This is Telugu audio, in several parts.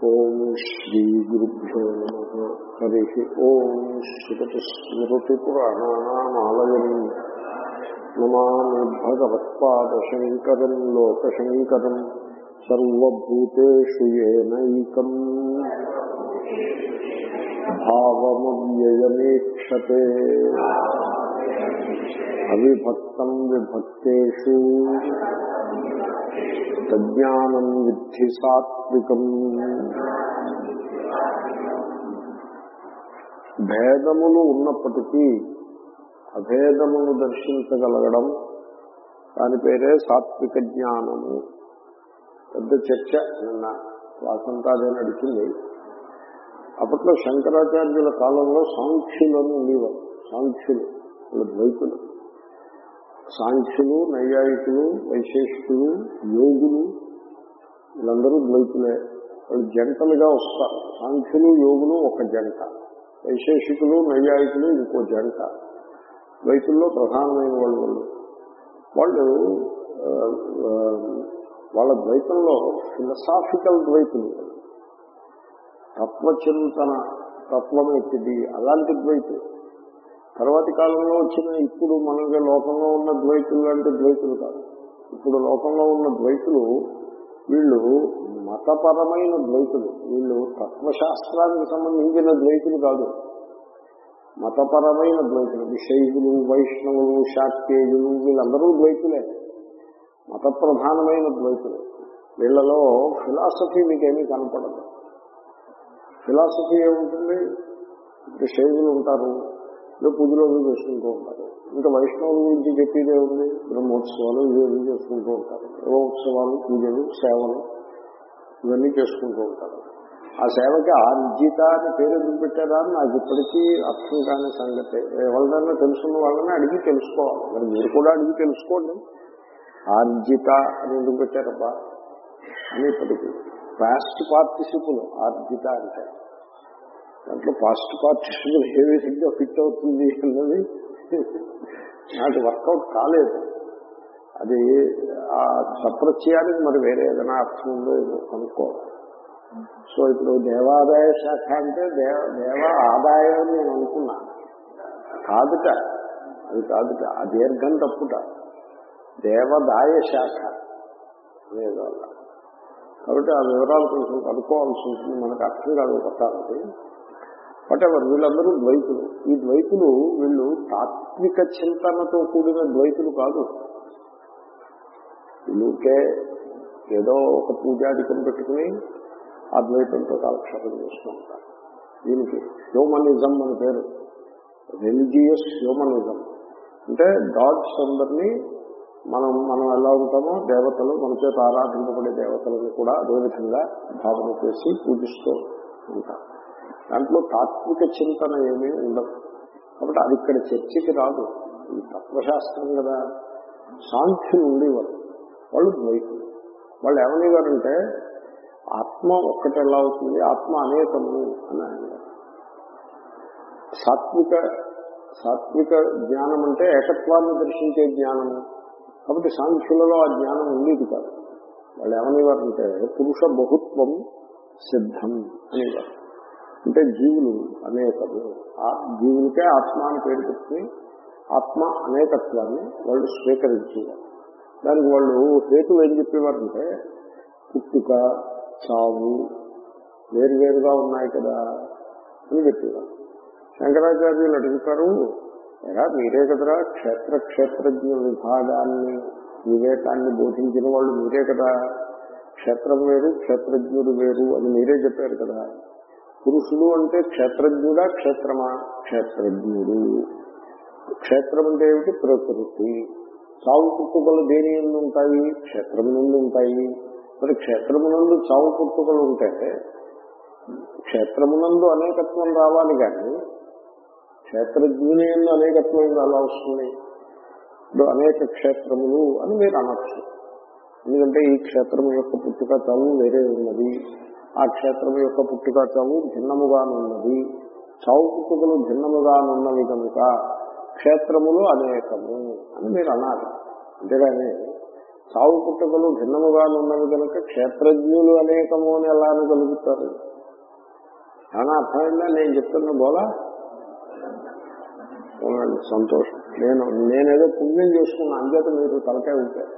ఓం శ్రీ గురుభ్యో నమ హరి ఓం శ్రుతి స్మృతి పురాణానామాలయం నమామి భగవత్పాదశంకరం లోకశంకరం సర్వభూతేషు ఏనైకం భావమవ్యయమీక్షతే అవిభక్తం విభక్తేషు తజ్ఞానం విద్ధి సాత్వికం భేదములు ఉన్నప్పటికీ అభేదమును దర్శించగలగడం దాని పేరే సాత్విక జ్ఞానము పెద్ద చర్చ నిన్న క్లాసంతా అదే నడిచింది అప్పట్లో శంకరాచార్యుల కాలంలో సాంఖ్యులను ఉండేవారు సాంఖ్యులు వాళ్ళ ద్వైతులు సాంఖ్యులు నైయాయికులు వైశేషికులు యోగులు వీళ్ళందరూ ద్వైతులే వాళ్ళు జంటలుగా వస్తారు సాంఖ్యులు యోగులు ఒక జంట వైశేషికులు నైయాయికులు ఇంకో జంట ద్వైతుల్లో ప్రధానమైన వాళ్ళు వాళ్ళు వాళ్ళు ఆ, ఆ, వాళ్ళ ద్వైతంలో ఫిలసాఫికల్ ద్వైతులు తత్వచింతన తత్వం ఎత్తిది అలాంటి ద్వైతులు తర్వాతి కాలంలో వచ్చిన ఇప్పుడు మనకి లోకంలో ఉన్న ద్వైతులు లాంటి ద్వైతులు కాదు ఇప్పుడు లోకంలో ఉన్న ద్వైతులు వీళ్ళు మతపరమైన ద్వైతులు వీళ్ళు తత్వశాస్త్రానికి సంబంధించిన ద్వైతులు కాదు మతపరమైన ద్వైతులు శైవులు వైష్ణవులు శాక్తేయులు వీళ్ళందరూ ద్వైతులే మత ప్రధానమైన ద్వైతులు వీళ్ళలో ఫిలాసఫీ మీకేమీ కనపడదు ఫిలాసఫీ ఏముంటుంది ఇప్పుడు శైవులు ఉంటారు ఇప్పుడు పూజలు అవి చేసుకుంటూ ఉంటారు ఇంకా వైష్ణవుల గురించి చెప్పేదే ఉంది బ్రహ్మోత్సవాలు ఇవి చేసుకుంటూ ఉంటారు ఏవో ఉత్సవాలు పూజలు సేవలు ఇవన్నీ చేసుకుంటూ ఉంటారు ఆ సేవకి ఆర్జిత అని పేరు ఎందుకు పెట్టారా అని నాకు ఇప్పటికీ అర్థం కాని సంగతి ఎవరిదైనా తెలుసున్న వాళ్ళని అడిగి తెలుసుకోవాలి మరి మీరు కూడా అడిగి తెలుసుకోండి ఆర్జిత అని ఎందుకు పెట్టారబ్బా అని ఇప్పటికీ పాస్ట్ పార్టిసిపుల్ ఆర్జిత అంటే దాంట్లో పాస్ట్ పార్టిసిపుల్ ఏ విధంగా ఫిట్ అవుతుంది అన్నది నాకు వర్కౌట్ కాలేదు అది ఆ సప్రత్యయానికి మరి వేరే ఏదైనా అర్థం ఉందో ఏదో కనుక్కోవాలి సో ఇప్పుడు దేవాదాయ శాఖ అంటే దేవ దేవ ఆదాయం అని నేను అనుకున్నా కాదుట అది కాదుట ఆ దీర్ఘం తప్పుట దేవదాయ శాఖ అనేది వల్ల కాబట్టి ఆ వివరాలు కొంచెం కనుక్కోవాల్సి ఉంటుంది మనకు అర్థం కాదు పట్టాలి బట్ ఎవరు వీళ్ళందరూ ద్వైతులు ఈ ద్వైతులు వీళ్ళు తాత్విక చింతనతో కూడిన ద్వైతులు కాదు వీళ్ళకే ఏదో ఒక పూజాధికం పెట్టుకుని ఆ ద్వైతంతో కాలక్షేపం చేస్తూ ఉంటారు దీనికి హ్యూమనిజం అని పేరు రిలీజియస్ హ్యూమనిజం అంటే గాడ్స్ అందరినీ మనం మనం ఎలా ఉంటామో దేవతలు మన చేత ఆరాధింపబడే దేవతలను కూడా అదేవిధంగా భావన చేసి పూజిస్తూ ఉంటాం దాంట్లో తాత్విక చింతన ఏమీ ఉండదు కాబట్టి అది ఇక్కడ చర్చకి రాదు ఇది తత్వశాస్త్రం కదా సాంఖ్యులు ఉండేవారు వాళ్ళు ద్వైతులు వాళ్ళు ఏమనేవారంటే ఆత్మ ఒక్కటి ఎలా అవుతుంది ఆత్మ అనేకము అని అనేవారు సాత్విక సాత్విక జ్ఞానం అంటే ఏకత్వాన్ని దర్శించే జ్ఞానము కాబట్టి సాంఖ్యులలో ఆ జ్ఞానం ఉండేది కాదు వాళ్ళు ఏమనేవారంటే పురుష బహుత్వం సిద్ధం అనేవారు అంటే జీవులు అనేకము ఆ జీవులకే ఆత్మ అని పేరు పెట్టుకుని ఆత్మ అనేకత్వాన్ని వాళ్ళు స్వీకరించేవారు దానికి వాళ్ళు హేతువు ఏం చెప్పేవారంటే పుట్టుక చావు వేరువేరుగా ఉన్నాయి కదా అని చెప్పేవారు శంకరాచార్యులు అడుగుతారు ఎరా మీరే కదరా క్షేత్ర క్షేత్రజ్ఞ విభాగాన్ని వివేకాన్ని బోధించిన వాళ్ళు మీరే కదా క్షేత్రం వేరు క్షేత్రజ్ఞుడు వేరు అని మీరే చెప్పారు కదా పురుషుడు అంటే క్షేత్రజ్ఞుడా క్షేత్రమా క్షేత్రజ్ఞుడు క్షేత్రం అంటే ఏమిటి ప్రకృతి చావు పుట్టుకలు దేని ఎందు ఉంటాయి క్షేత్రం నుండి ఉంటాయి మరి క్షేత్రమునందు చావు పుట్టుకలు ఉంటే క్షేత్రమునందు అనేకత్వం రావాలి కానీ క్షేత్రజ్ఞుని ఎందు అనేకత్వం అలా వస్తుంది ఇప్పుడు అనేక క్షేత్రములు అని మీరు అనొచ్చు ఎందుకంటే ఈ క్షేత్రం యొక్క పుట్టుక చావు వేరే ఉన్నది ఆ క్షేత్రం యొక్క పుట్టుక చావు భిన్నముగానున్నది చావు పుట్టుకలు భిన్నముగానున్నవి కనుక క్షేత్రములు అనేకము అని మీరు అనాలి అంతేగాని సావు పుట్టుకలు భిన్నముగా ఉన్నవి కనుక క్షేత్రజ్ఞులు అనేకము అని ఎలా అనగలుగుతారు ఏమైనా అర్థమైందా నేను చెప్తున్న బోలా అవునండి సంతోషం నేను నేనేదో పుణ్యం చేసుకున్నా అంచేత మీరు తలకాయ ఉంటారు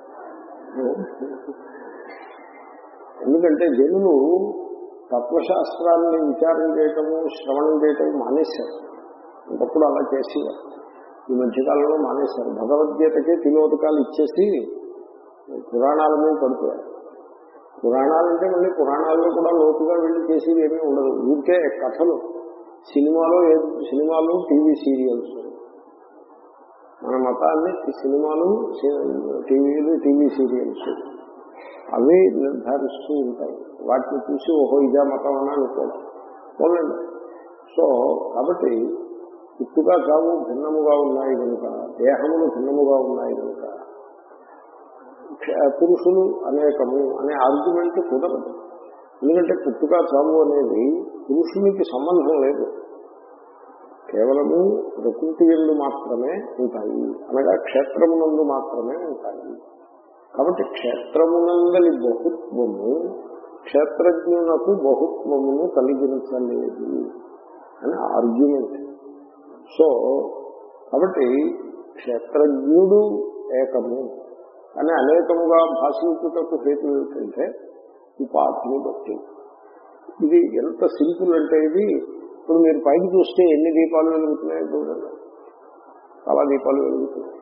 ఎందుకంటే జనులు తత్వశాస్త్రాన్ని విచారం చేయటము శ్రవణం చేయటం మానేశారు ఒకప్పుడు అలా చేసేవారు ఈ మధ్యకాలంలో మానేశారు భగవద్గీతకే తిలోదకాలు ఇచ్చేసి పురాణాల మీద పడుతున్నారు పురాణాలంటే మళ్ళీ పురాణాల్లో కూడా లోతుగా వెళ్ళి చేసేది ఏమీ ఉండదు ఊరికే కథలు సినిమాలో ఏ- సినిమాలు టీవీ సీరియల్స్ మన మతాన్ని సినిమాలు టీవీలు టీవీ సీరియల్స్ అవి నిర్ధారిస్తూ ఉంటాయి వాటిని చూసి ఓహో ఇదే మతం అని అనుకోవడం పోలండి సో కాబట్టి పుట్టుగా చావు భిన్నముగా ఉన్నాయి కనుక దేహములు భిన్నముగా ఉన్నాయి కనుక క్ష- పురుషులు అనేకము అనే ఆర్గ్యుమెంట్ కుదరదు ఎందుకంటే పుట్టుక చావు అనేది పురుషునికి సంబంధం లేదు కేవలము ప్రకృతి ఎందు మాత్రమే ఉంటాయి అనగా క్షేత్రమునందు మాత్రమే ఉంటాయి కాబట్టి క్షేత్రమునందలి బహుత్వము క్షేత్రజ్ఞునకు బహుత్వమును కలిగించలేదు అని ఆర్గ్యుమెంట్ సో కాబట్టి క్షేత్రజ్ఞుడు ఏకము అని అనేకముగా భాషించుటకు హేతు ఏమిటంటే ఉపాధిని బట్టి ఇది ఎంత సింపుల్ అంటే ఇది ఇప్పుడు మీరు పైకి చూస్తే ఎన్ని దీపాలు వెలుగుతున్నాయో చూడండి చాలా దీపాలు వెలుగుతున్నాయి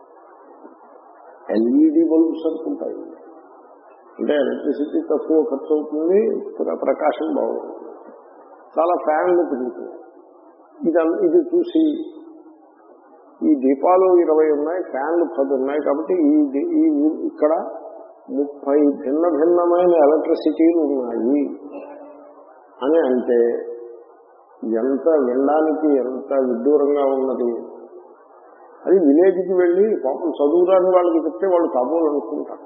ఎల్ఈడి బల్బ్స్ అనుకుంటాయి అంటే ఎలక్ట్రిసిటీ తక్కువ ఖర్చు అవుతుంది ప్ర- ప్రకాశం బాగుంటుంది చాలా ఫ్యాన్లు తిరుగుతున్నాయి ఇది ఇది చూసి ఈ దీపాలు ఇరవై ఉన్నాయి ఫ్యాన్లు పది ఉన్నాయి కాబట్టి ఈ ది- ఈ ఊ- ఇక్కడ ముప్పై భిన్న భిన్నమైన ఎలక్ట్రిసిటీలు ఉన్నాయి అని అంటే ఎంత వినడానికి ఎంత విడ్డూరంగా ఉన్నది అది విలేజ్కి వెళ్ళి పాపం చదువురాని వాళ్ళకి చెప్తే వాళ్ళు కాబోలు అనుకుంటారు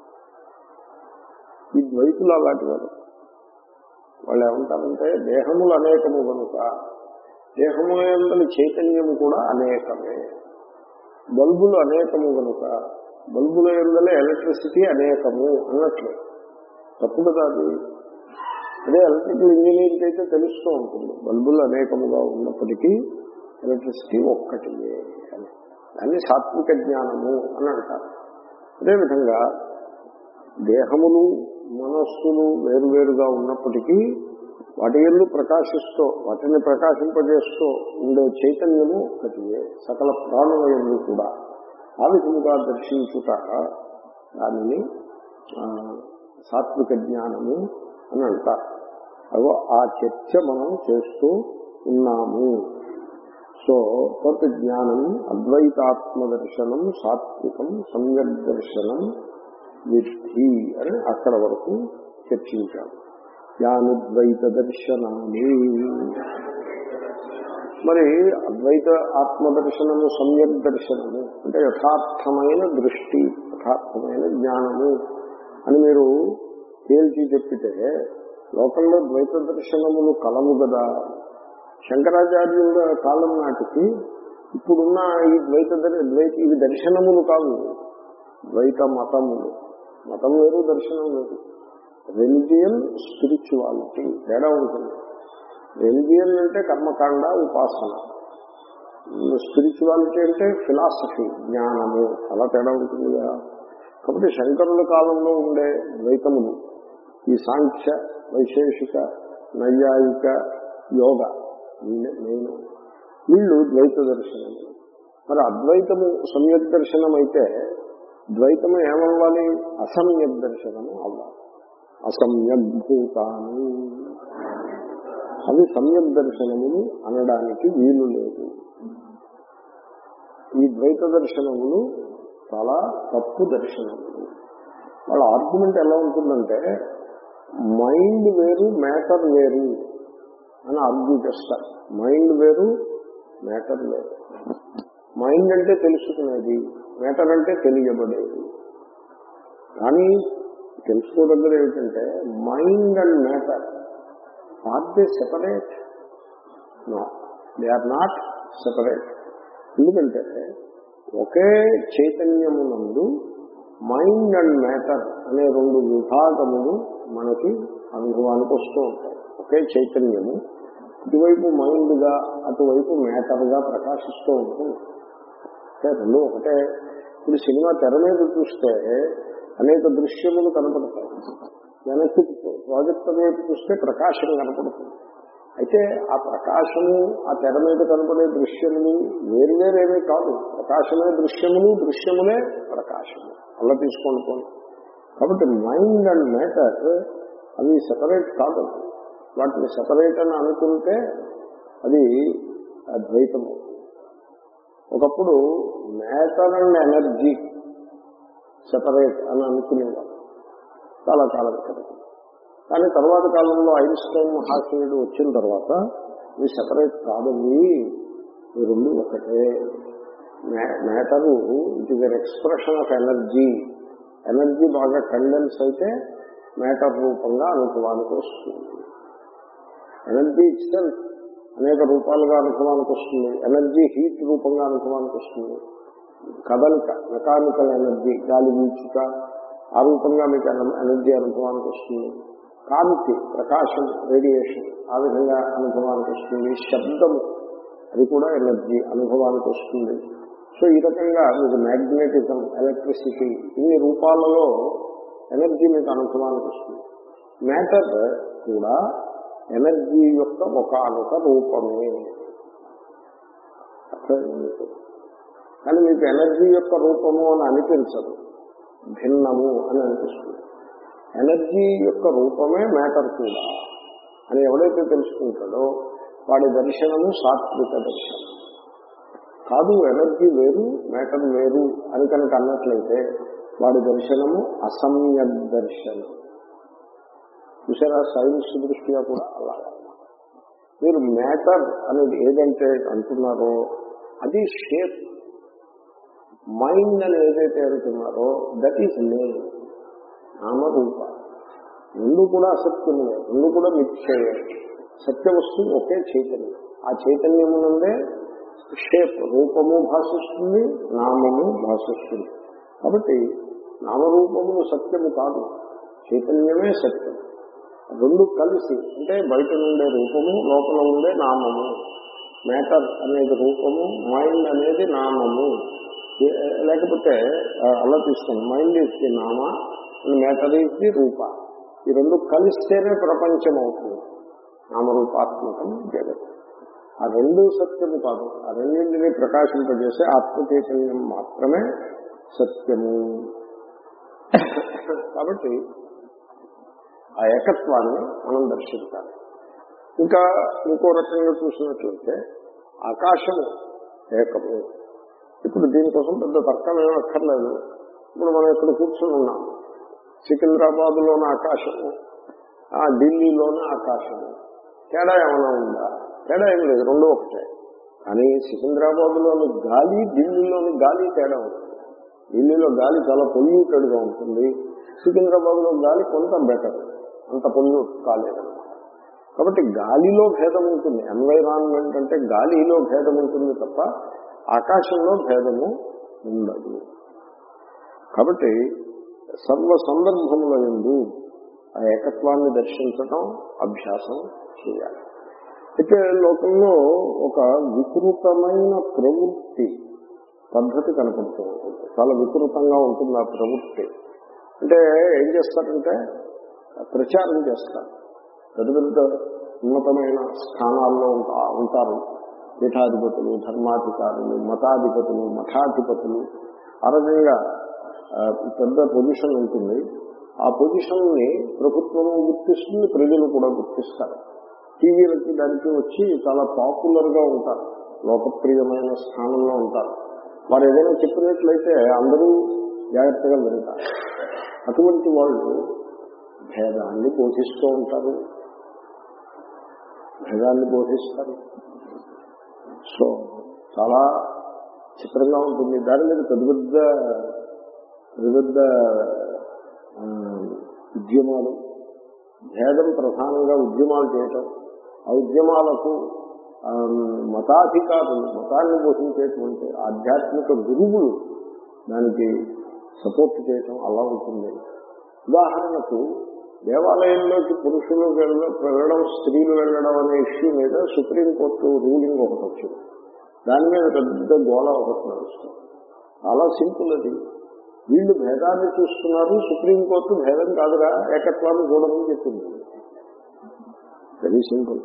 ఈ ద్వైతులు అలాంటి వారు వాళ్ళు ఏమంటారంటే దేహములు అనేకము కనుక దేహము ఎందని చైతన్యము కూడా అనేకమే బల్బులు అనేకము కనుక బల్బుల ఎందలే ఎలక్ట్రిసిటీ అనేకము అన్నట్లు తప్పు కదా అది అదే ఎలక్ట్రికల్ ఇంజనీర్కి అయితే తెలుస్తూ ఉంటుంది బల్బులు అనేకముగా ఉన్నప్పటికీ ఎలక్ట్రిసిటీ ఒక్కటియే అని దాన్ని సాత్విక జ్ఞానము అని అంటారు అదేవిధంగా దేహములు మనస్సులు వేరువేరుగా ఉన్నప్పటికీ వాటి ఎందు ప్రకాశిస్తూ వాటిని ప్రకాశింపజేస్తూ ఉండే చైతన్యము ఒకటియే సకల ప్రాణుల ఎందు కూడా ఆ విధముగా దర్శించుట దానిని ఆ, సాత్విక జ్ఞానము అని అంటారు అదో ఆ చర్చ మనం చేస్తూ ఉన్నాము సో తత్ జ్ఞానం అద్వైతాత్మ దర్శనం సాత్వికం సమ్యక్ దర్శనం విద్ధి అని అక్కడ వరకు చర్చించాము జ్ఞానద్వైత దర్శనాన్ని మరి అద్వైత ఆత్మ దర్శనము సమ్యక్ దర్శనము అంటే యథార్థమైన దృష్టి యథార్థమైన జ్ఞానము అని మీరు తేల్చి చెప్పితే లోకంలో ద్వైత దర్శనములు కలవు కదా శంకరాచార్యుల కాలం నాటికి ఇప్పుడున్న ఈ ద్వైత దర్- ద్వైత ఇవి దర్శనములు కావు ద్వైత మతములు మతం వేరు దర్శనం వేరు రెలిజియన్ స్పిరిచువాలిటీ తేడా ఉంటుంది రెలిజియన్ అంటే కర్మకాండ ఉపాసన స్పిరిచువాలిటీ అంటే ఫిలాసఫీ జ్ఞానము అలా తేడా ఉంటుంది కదా కాబట్టి శంకరుల కాలంలో ఉండే ద్వైతములు ఈ సాంఖ్య వైశేషిక నైయాయిక యోగ మెయిన్ వీళ్ళు ద్వైత దర్శనము మరి అద్వైతము సమ్యక్ దర్శనం అయితే ద్వైతము ఏమవ్వాలి అసమ్యక్ దర్శనము అవ్వాలి అసమ్యక్ భూతాన్ని అవి సమ్యక్ దర్శనములు అనడానికి వీలు లేదు ఈ ద్వైత దర్శనములు చాలా తప్పు దర్శనములు వాళ్ళ ఆర్గ్యుమెంట్ ఎలా ఉంటుందంటే మైండ్ వేరు మ్యాటర్ వేరు అని ఆర్గ్యూ చేస్తారు మైండ్ వేరు మ్యాటర్ వేరు మైండ్ అంటే తెలుసుకునేది మ్యాటర్ అంటే తెలియబడేది కానీ తెలుసుకోదగ్గర ఏమిటంటే mind and matter are they separate no they are not separate ఎందుకంటే ఒకే చైతన్యమునందు మైండ్ అండ్ మ్యాటర్ అనే రెండు విభాగములు మనకి అనుభవానికి వస్తూ ఉంటాయి ఒకే చైతన్యము ఇటువైపు మైండ్గా అటువైపు మ్యాటర్గా ప్రకాశిస్తూ ఉంటుంది అంటే రెండు ఒకటే ఇప్పుడు సినిమా తెర మీద చూస్తే అనేక దృశ్యములు కనపడతాయి వెనక్కి ప్రాజెక్ట్ వైపు చూస్తే ప్రకాశం కనపడుతుంది అయితే ఆ ప్రకాశము ఆ తెర మీద కనపడే దృశ్యములు వేరువేరేమీ కాదు ప్రకాశమే దృశ్యములు దృశ్యములే ప్రకాశము అలా తీసుకోండి పోనీ. కాబట్టి మైండ్ అండ్ మ్యాటర్ అవి సెపరేట్ కాదు వాటిని సెపరేట్ అని అనుకుంటే అది ద్వైతము ఒకప్పుడు మ్యాటర్ అండ్ ఎనర్జీ సెపరేట్ అని అనుకునేవారు చాలా కాలం క్రితం కానీ తర్వాత కాలంలో ఐన్స్టైన్ మహాశయుడు వచ్చిన తర్వాత ఇవి సెపరేట్ కాదండి ఈ రెండు ఒకటే matter it is an expression of energy energy బాగా కండెన్స్ అయితే మ్యాటర్ రూపంగా అనుభవానికి వస్తుంది ఎనర్జీ ఇట్సెల్ఫ్ అనేక రూపాలుగా అనుభవానికి వస్తుంది ఎనర్జీ హీట్ రూపంగా అనుభవానికి వస్తుంది కదలిక మెకానికల్ ఎనర్జీ గాలి వీచుక ఆ రూపంగా మీకు ఎన- ఎనర్జీ అనుభవానికి వస్తుంది కాంతి ప్రకాశం రేడియేషన్ ఆ విధంగా అనుభవానికి వస్తుంది శబ్దము అది కూడా ఎనర్జీ అనుభవానికి వస్తుంది సో ఈ రకంగా మీకు మ్యాగ్నెటిజం ఎలక్ట్రిసిటీ ఇన్ని రూపాలలో ఎనర్జీ మీకు అనుభవానికి వస్తుంది మ్యాటర్ కూడా ఎనర్జీ యొక్క ఒకనొక రూపమే అర్థమైందా మీకు? కానీ మీకు ఎనర్జీ యొక్క రూపము అని అనిపించదు భిన్నము అని అనిపిస్తుంది ఎనర్జీ యొక్క రూపమే మ్యాటర్ కూడా అని ఎవడైతే తెలుసుకుంటాడో వాడి దర్శనము సాత్విక దర్శనం కాదు ఎనర్జీ వేరు మ్యాటర్ వేరు అని కనుక అన్నట్లయితే వాడి దర్శనము అసమ్య దర్శనం చూసారా సైన్స్ దృష్ట్యా కూడా అలాగే మీరు మ్యాటర్ అనేది ఏదంటే అంటున్నారో అది షేప్ మైండ్ అని ఏదైతే అంటున్నారో దట్ ఈస్ నేమ్ నామరూప రెండు కూడా అసత్యములే రెండు కూడా మిథ్యయే సత్య వస్తువు ఒకే చైతన్యం ఆ చైతన్యమునందే షేప్ రూపము భాషిస్తుంది నామము భాషిస్తుంది కాబట్టి నామరూపములు సత్యము కాదు చైతన్యమే సత్యం రెండు కలిసి అంటే బయట నుండే రూపము లోపల ఉండే నామము మ్యాటర్ అనేది రూపము మైండ్ అనేది నామము ఏ- లేకపోతే ఆ, అలా తీసుకోండి మైండ్ ఇస్ ది నామ మ్యాటర్ ఈజ్ ది రూప ఈ రెండు కలిస్తేనే ప్రపంచం అవుతుంది నామరూపాత్మకం జగత్ ఆ రెండు సత్యము కాదు ఆ రెండింటినీ ప్రకాశింపజేసే ఆత్మ చైతన్యం మాత్రమే సత్యము కాబట్టి ఆ ఏకత్వాన్ని మనం దర్శించాలి ఇంకా ఇంకో రకంగా చూసినట్లయితే ఆకాశము ఏకము ఇప్పుడు దీనికోసం పెద్ద తర్కం ఏమీ అక్కర్లేదు ఇప్పుడు మనం ఇక్కడ కూర్చొని ఉన్నాం సికింద్రాబాద్లోని ఆకాశము ఆ ఢిల్లీలోని ఆకాశము తేడా ఏమైనా ఉందా తేడా ఏం లేదు రెండు ఒకటే కానీ సికింద్రాబాద్లోని గాలి ఢిల్లీలోని గాలి తేడా ఉంటుంది ఢిల్లీలో గాలి చాలా పొల్యూటెడ్ గా ఉంటుంది సికింద్రాబాద్ లో గాలి కొంత బెటర్ అంత పొల్యూట్ కాలేదన్నమాట కాబట్టి గాలిలో భేదం ఉంటుంది ఎన్వైరాన్మెంట్ అంటే గాలిలో భేదం ఉంటుంది తప్ప ఆకాశంలో భేదము ఉండదు కాబట్టి సర్వ సందర్భముల ఎందు ఆ ఏకత్వాన్ని దర్శించటం అభ్యాసం చేయాలి అయితే లోకంలో ఒక వికృతమైన ప్రవృత్తి పద్ధతి కనపడుతూ ఉంటుంది చాలా వికృతంగా ఉంటుంది ఆ ప్రవృత్తి అంటే ఏం చేస్తారంటే ప్రచారం చేస్తారు పెద్ద పెద్ద ఉన్నతమైన స్థానాల్లో ఉంటా- ఉంటారు పీఠాధిపతులు ధర్మాధికారులు మతాధిపతులు మఠాధిపతులు ఆ రకంగా ఆ, పెద్ద పొజిషన్ ఉంటుంది ఆ పొజిషన్ ని ప్రభుత్వం గుర్తిస్తుంది ప్రజలు కూడా గుర్తిస్తారు టీవీలకి దానికి వచ్చి చాలా పాపులర్ గా ఉంటారు లోకప్రియమైన స్థానంలో ఉంటారు వారు ఏదైనా చెప్పినట్లయితే అందరూ జాగ్రత్తగా వింటారు అటువంటి వాళ్ళు భేదాన్ని బోధిస్తూ ఉంటారు భేదాన్ని బోధిస్తారు సో చాలా చిత్రంగా ఉంటుంది దాని మీద పెద్ద పెద్ద పెద్ద పెద్ద ఆ, ఉద్యమాలు భేదం ప్రధానంగా ఉద్యమాలు చేయటం ఆ ఉద్యమాలకు ఆ, మతాధికారులు మతాన్ని పోషించేటువంటి ఆధ్యాత్మిక గురువులు దానికి సపోర్ట్ చేయటం అలా ఉంటుంది ఉదాహరణకు దేవాలయంలోకి పురుషులు వెళ్ళ వెళ్ళడం స్త్రీలు వెళ్ళడం అనే ఇష్యూ మీద సుప్రీంకోర్టు రూలింగ్ ఒకటి వచ్చింది దాని మీద పెద్ద గోళ ఒకటి నడుస్తుంది చాలా సింపుల్ అది వీళ్ళు భేదాన్ని చూస్తున్నారు సుప్రీంకోర్టు భేదం కాదురా ఏకత్వాన్ని చూడమని చెప్పింది వెరీ సింపుల్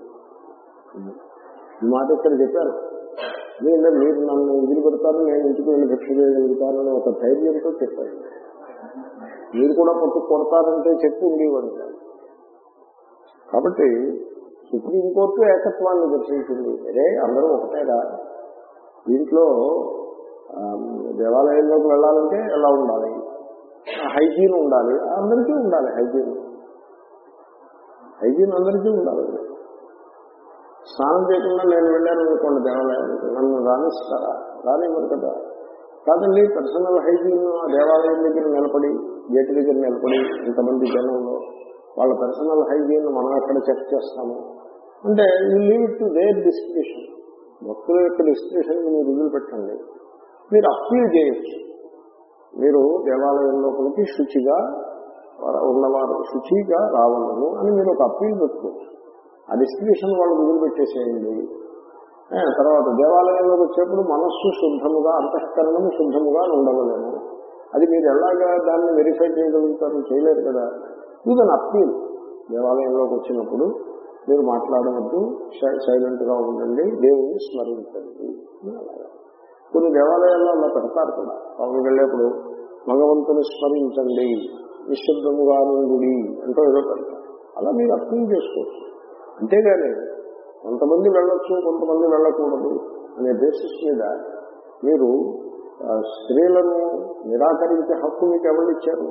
ఈ మాట ఇక్కడ చెప్పారు నేను మీరు నన్ను వదిలిపెడతారు నేను ఇంటికి వెళ్ళి భిక్ష చేయగలుగుతానని ఒక ధైర్యంతో చెప్పారు మీరు కూడా పట్టు కొడతారంటే చెప్పి ఉండేవాడు కాదు. కాబట్టి సుప్రీంకోర్టు ఏకత్వాన్ని దర్శించింది అరే అందరూ ఒకటేగా దీంట్లో ఆ, దేవాలయంలోకి వెళ్ళాలంటే ఎలా ఉండాలి హైజీన్ ఉండాలి అందరికీ ఉండాలి హైజీన్ హైజీన్ అందరికీ ఉండాలి స్నానం చేయకుండా నేను వెళ్ళాను అనుకోండి దేవాలయానికి నన్ను రాణిస్తారా రానివ్వరు కదా కాదండి పర్సనల్ హైజీన్ ఆ దేవాలయం దగ్గర నిలబడి గేట్ దగ్గర నిలబడి ఇంతమంది జనంలో వాళ్ళ పర్సనల్ హైజీన్ మనం ఎక్కడ చెక్ చేస్తాము అంటే you leave to their description భక్తుల యొక్క డిస్క్రిప్షన్ మీరు వదిలిపెట్టండి మీరు అప్పీల్ చేయొచ్చు మీరు దేవాలయం లోపలికి శుచిగా ఉన్నవారు శుచిగా రావాలను అని మీరు ఒక అప్పీల్ పెట్టుకోవచ్చు ఆ డిస్క్రిప్షన్ వాళ్ళు వదిలిపెట్టేసేయండి ఆ, తర్వాత దేవాలయంలోకి వచ్చేప్పుడు మనస్సు శుద్ధముగా అంతఃకరణము శుద్ధముగా ఉండవలేము అది మీరు ఎలాగా దాన్ని వెరిఫై చేయగలుగుతారు చేయలేరు కదా ఇది అప్పీల్ దేవాలయంలోకి వచ్చినప్పుడు మీరు మాట్లాడవద్దు సైలెంట్ గా ఉండండి దేవుణ్ణి స్మరించండి అని అలాగా కొన్ని దేవాలయాల్లో అలా పెడతారు కూడా వాళ్ళు వెళ్ళేప్పుడు భగవంతుని స్మరించండి నిశ్శబ్దముగా నుండి అంటూ ఏదో పెడతారు అలా మీరు అర్థం చేసుకోవచ్చు అంతేగాని కొంతమంది వెళ్ళొచ్చు కొంతమంది వెళ్ళకూడదు అనే బేసిస్ మీద మీరు ఆ, స్త్రీలను నిరాకరించే హక్కు మీకు ఎవరు ఇచ్చారు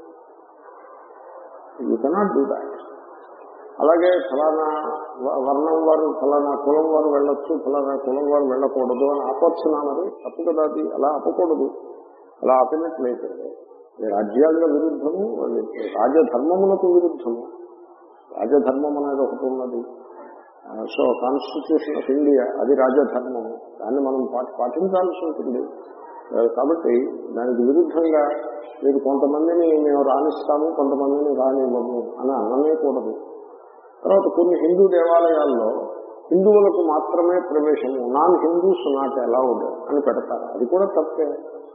యూ కెనాట్ డూ దాట్ అలాగే ఫలానా వ- వర్ణం వారు ఫలానా కులం వారు వెళ్ళొచ్చు ఫలానా కులం వారు వెళ్ళకూడదు అని ఆపొచ్చున్నామని తప్పు కదా అది అలా ఆపకూడదు అలా ఆపినట్లయితే అది రాజ్యాంగ విరుద్ధము అది రాజధర్మమునకు విరుద్ధము రాజధర్మం అనేది ఒకటి ఉన్నది ఆ, సో కాన్స్టిట్యూషన్ ఆఫ్ ఇండియా అది రాజధర్మము దాన్ని మనం పాటి- పాటించాల్సి ఉంటుంది ఆ, కాబట్టి దానికి విరుద్ధంగా మీరు కొంతమందిని మేము రాణిస్తాము కొంతమందిని రానివ్వము అని అననే కూడదు తర్వాత కొన్ని హిందూ దేవాలయాల్లో హిందువులకు మాత్రమే ప్రవేశము నాన్ హిందూస్ నాట్ అలౌడ్ అని పెడతారు అది కూడా తప్పే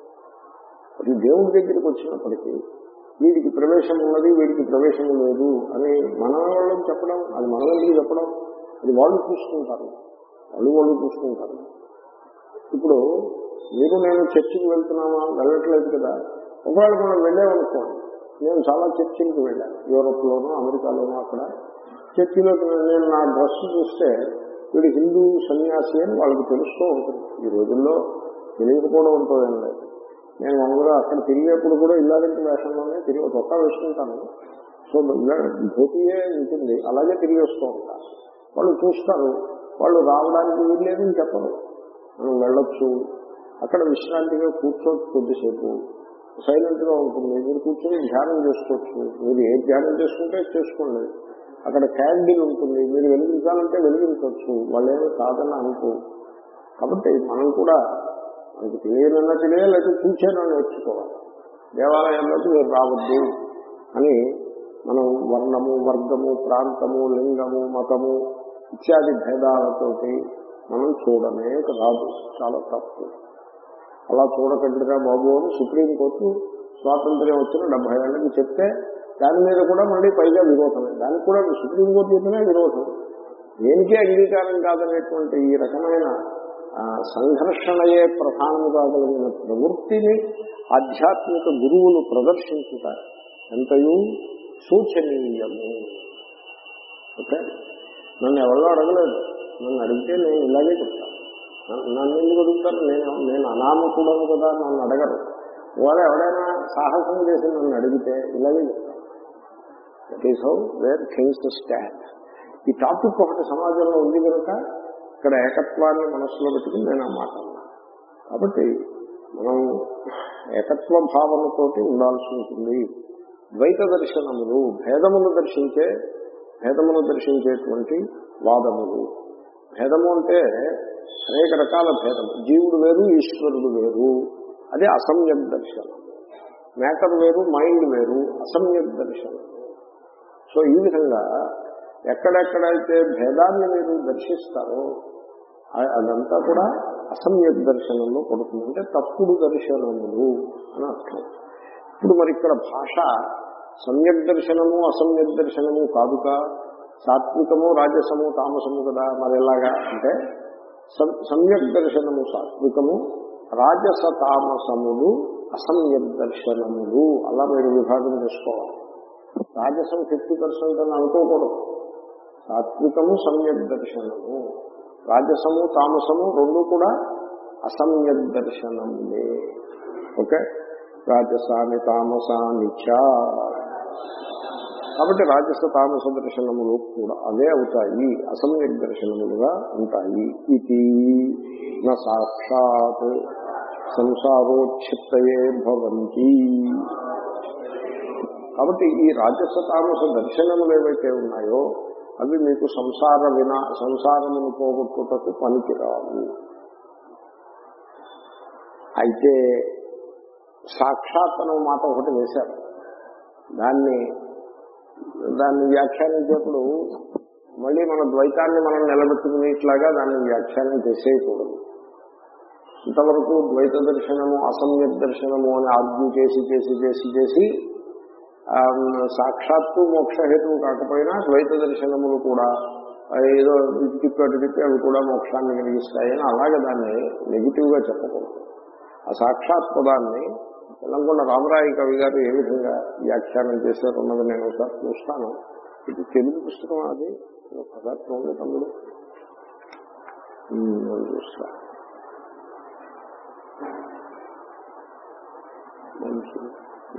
అది దేవుడి దగ్గరికి వచ్చినప్పటికీ వీడికి ప్రవేశం ఉన్నది వీడికి ప్రవేశం లేదు అని మన వాళ్ళకి చెప్పడం అది మన వాళ్ళకి చెప్పడం అది వాళ్ళు చూసుకుంటారు వాళ్ళు వాళ్ళు చూసుకుంటారు ఇప్పుడు మీరు నేను చర్చికి వెళ్తున్నామా వెళ్ళట్లేదు కదా ఒకవేళ మనం వెళ్ళామనుకోండి నేను చాలా చర్చిలకు వెళ్ళాను యూరోప్లోనూ అమెరికాలోనూ అక్కడ చర్చిలోకి నేను నా డ్రెస్ చూస్తే వీడు హిందూ సన్యాసి అని వాళ్ళకి తెలుస్తూ ఉంటుంది ఈ రోజుల్లో తెలియకపోవడం ఉంటుందేం లేదు నేను మామూలుగా అక్కడ తిరిగేప్పుడు కూడా ఇలాంటి వేషంలోనే తిరిగి ఒక చొక్కా వేసుకుంటాను సో ఇలా ధోతియే ఉంటుంది అలాగే తిరిగి వస్తూ ఉంటాను వాళ్ళు చూస్తారు వాళ్ళు రావడానికి వీల్లేదని చెప్పరు మనం వెళ్ళొచ్చు అక్కడ విశ్రాంతిగా కూర్చోవచ్చు కొద్దిసేపు సైలెంట్ గా ఉంటుంది మీరు కూర్చొని ధ్యానం చేసుకోవచ్చు మీరు ఏ ధ్యానం చేసుకుంటే చేసుకోండి అక్కడ క్యాండిల్ ఉంటుంది మీరు వెలిగించాలంటే వెలిగించవచ్చు వాళ్ళు ఏమీ కాదని అనుకో కాబట్టి మనం కూడా మనకి తెలియనన్నా తెలియాలి లేకపోతే చూసేనని నేర్చుకోవాలి దేవాలయంలోకి మీరు రావద్దు అని మనం వర్ణము వర్గము ప్రాంతము లింగము మతము ఇత్యాది భేదాలతోటి మనం చూడమే రాదు చాలా తప్పు అలా చూడకండిరా బాబు అని సుప్రీంకోర్టు స్వాతంత్ర్యం వచ్చిన డెబ్బై ఏళ్ళకి చెప్తే దాని మీద కూడా మళ్ళీ పైగా విరోధమే దానికి కూడా సుప్రీంకోర్టు చెప్పినా విరోధం దేనికే అంగీకారం కాదనేటువంటి ఈ రకమైన ఆ, సంఘర్షణయే ప్రధానముగా కలిగిన ప్రవృత్తిని ఆధ్యాత్మిక గురువులు ప్రదర్శించుతారు ఎంతయూ సూచనీయము ఓకే నన్ను ఎవరో అడగలేదు నన్ను అడిగితే నేను ఇలాగే చెప్తాను నన్ను- నన్ను ఎందుకు అడుగుతారు నేను నేను అనామకుడను కదా నన్ను అడగరు ఇవాళ ఎవడైనా సాహసం చేసి నన్ను అడిగితే ఇలాగే చెప్తాను that is how where things stand ఈ టాపిక్ ఒకటి సమాజంలో ఉంది కనుక ఇక్కడ ఏకత్వాన్ని మనస్సులో పెట్టుకుని నేను ఆ మాట అన్నా కాబట్టి మనం ఏకత్వ భావనతోటి ఉండాల్సి ఉంటుంది ద్వైత దర్శనములు భేదమును దర్శించే భేదమును దర్శించేటువంటి వాదములు భేదము అంటే అనేక రకాల భేదము జీవుడు వేరు ఈశ్వరుడు వేరు అది అసమ్యక్ దర్శనం మ్యాటర్ వేరు మైండ్ వేరు అసమ్యక్ దర్శనం సో ఈ విధంగా ఎక్కడెక్కడైతే భేదాన్ని మీరు దర్శిస్తారో ఆ- అదంతా కూడా అసమ్యక్ దర్శనంలో పడుతుంది అంటే తప్పుడు దర్శనములు అని అర్థం ఇప్పుడు మరి ఇక్కడ భాష సమ్యక్ దర్శనము అసమ్యక్ దర్శనము కాదుగా సాత్వికము రాజసము తామసము కదా మరి ఎలాగా అంటే సం- సమ్యక్ దర్శనము సాత్వికము రాజస తామసములు అసమ్యక్ దర్శనములు అలా మీరు విభాగం చేసుకోవాలి రాజసం ఫిఫ్టీ పర్సెంట్ అని అనుకోకూడదు సాత్వికము సమ్యక్ దర్శనము రాజసము తామసము రెండు కూడా అసమ్యక్ దర్శనములే ఓకే రాజసాని తామసాని చ కాబట్టి రాజస తామస దర్శనములు కూడా అవే అవుతాయి అసమ్యక్ దర్శనములుగా ఉంటాయి ఇది నా సాక్షాత్ సంసారోక్షిత్తయే భవంతి కాబట్టి ఈ రాజస తామస దర్శనములు ఏవైతే ఉన్నాయో అవి మీకు సంసార వినా సంసారమును పోగొట్టుటకు పనికిరావు అయితే సాక్షాత్ అనే మాట ఒకటి వేశారు దాన్ని దాన్ని వ్యాఖ్యానించేప్పుడు మళ్ళీ మన ద్వైతాన్ని మనం నిలబెట్టుకునేట్లాగా దాన్ని వ్యాఖ్యానం చేసేయకూడదు ఇంతవరకు ద్వైత దర్శనము అసమ్యక్ దర్శనము అని ఆర్గ్యూ చేసి చేసి చేసి చేసి ఆ, సాక్షాత్తు మోక్షహేతువు కాకపోయినా ద్వైత దర్శనములు కూడా ఆ, ఏదో ఇటు తిప్పి అటు తిప్పి అవి కూడా మోక్షాన్ని కలిగిస్తాయని అలాగే దాన్ని నెగిటివ్ గా చెప్పకూడదు ఆ సాక్షాత్ పదాన్ని తెలంగాణ రామరాయ కవి గారు ఏ విధంగా వ్యాఖ్యానం చేశారు అన్నది నేను ఒకసారి చూస్తాను ఇది తెలుగు పుస్తకం అది ఒకసారి చూడండి తమ్ముడు ఉమ్, నేను చూస్తా మంచిది.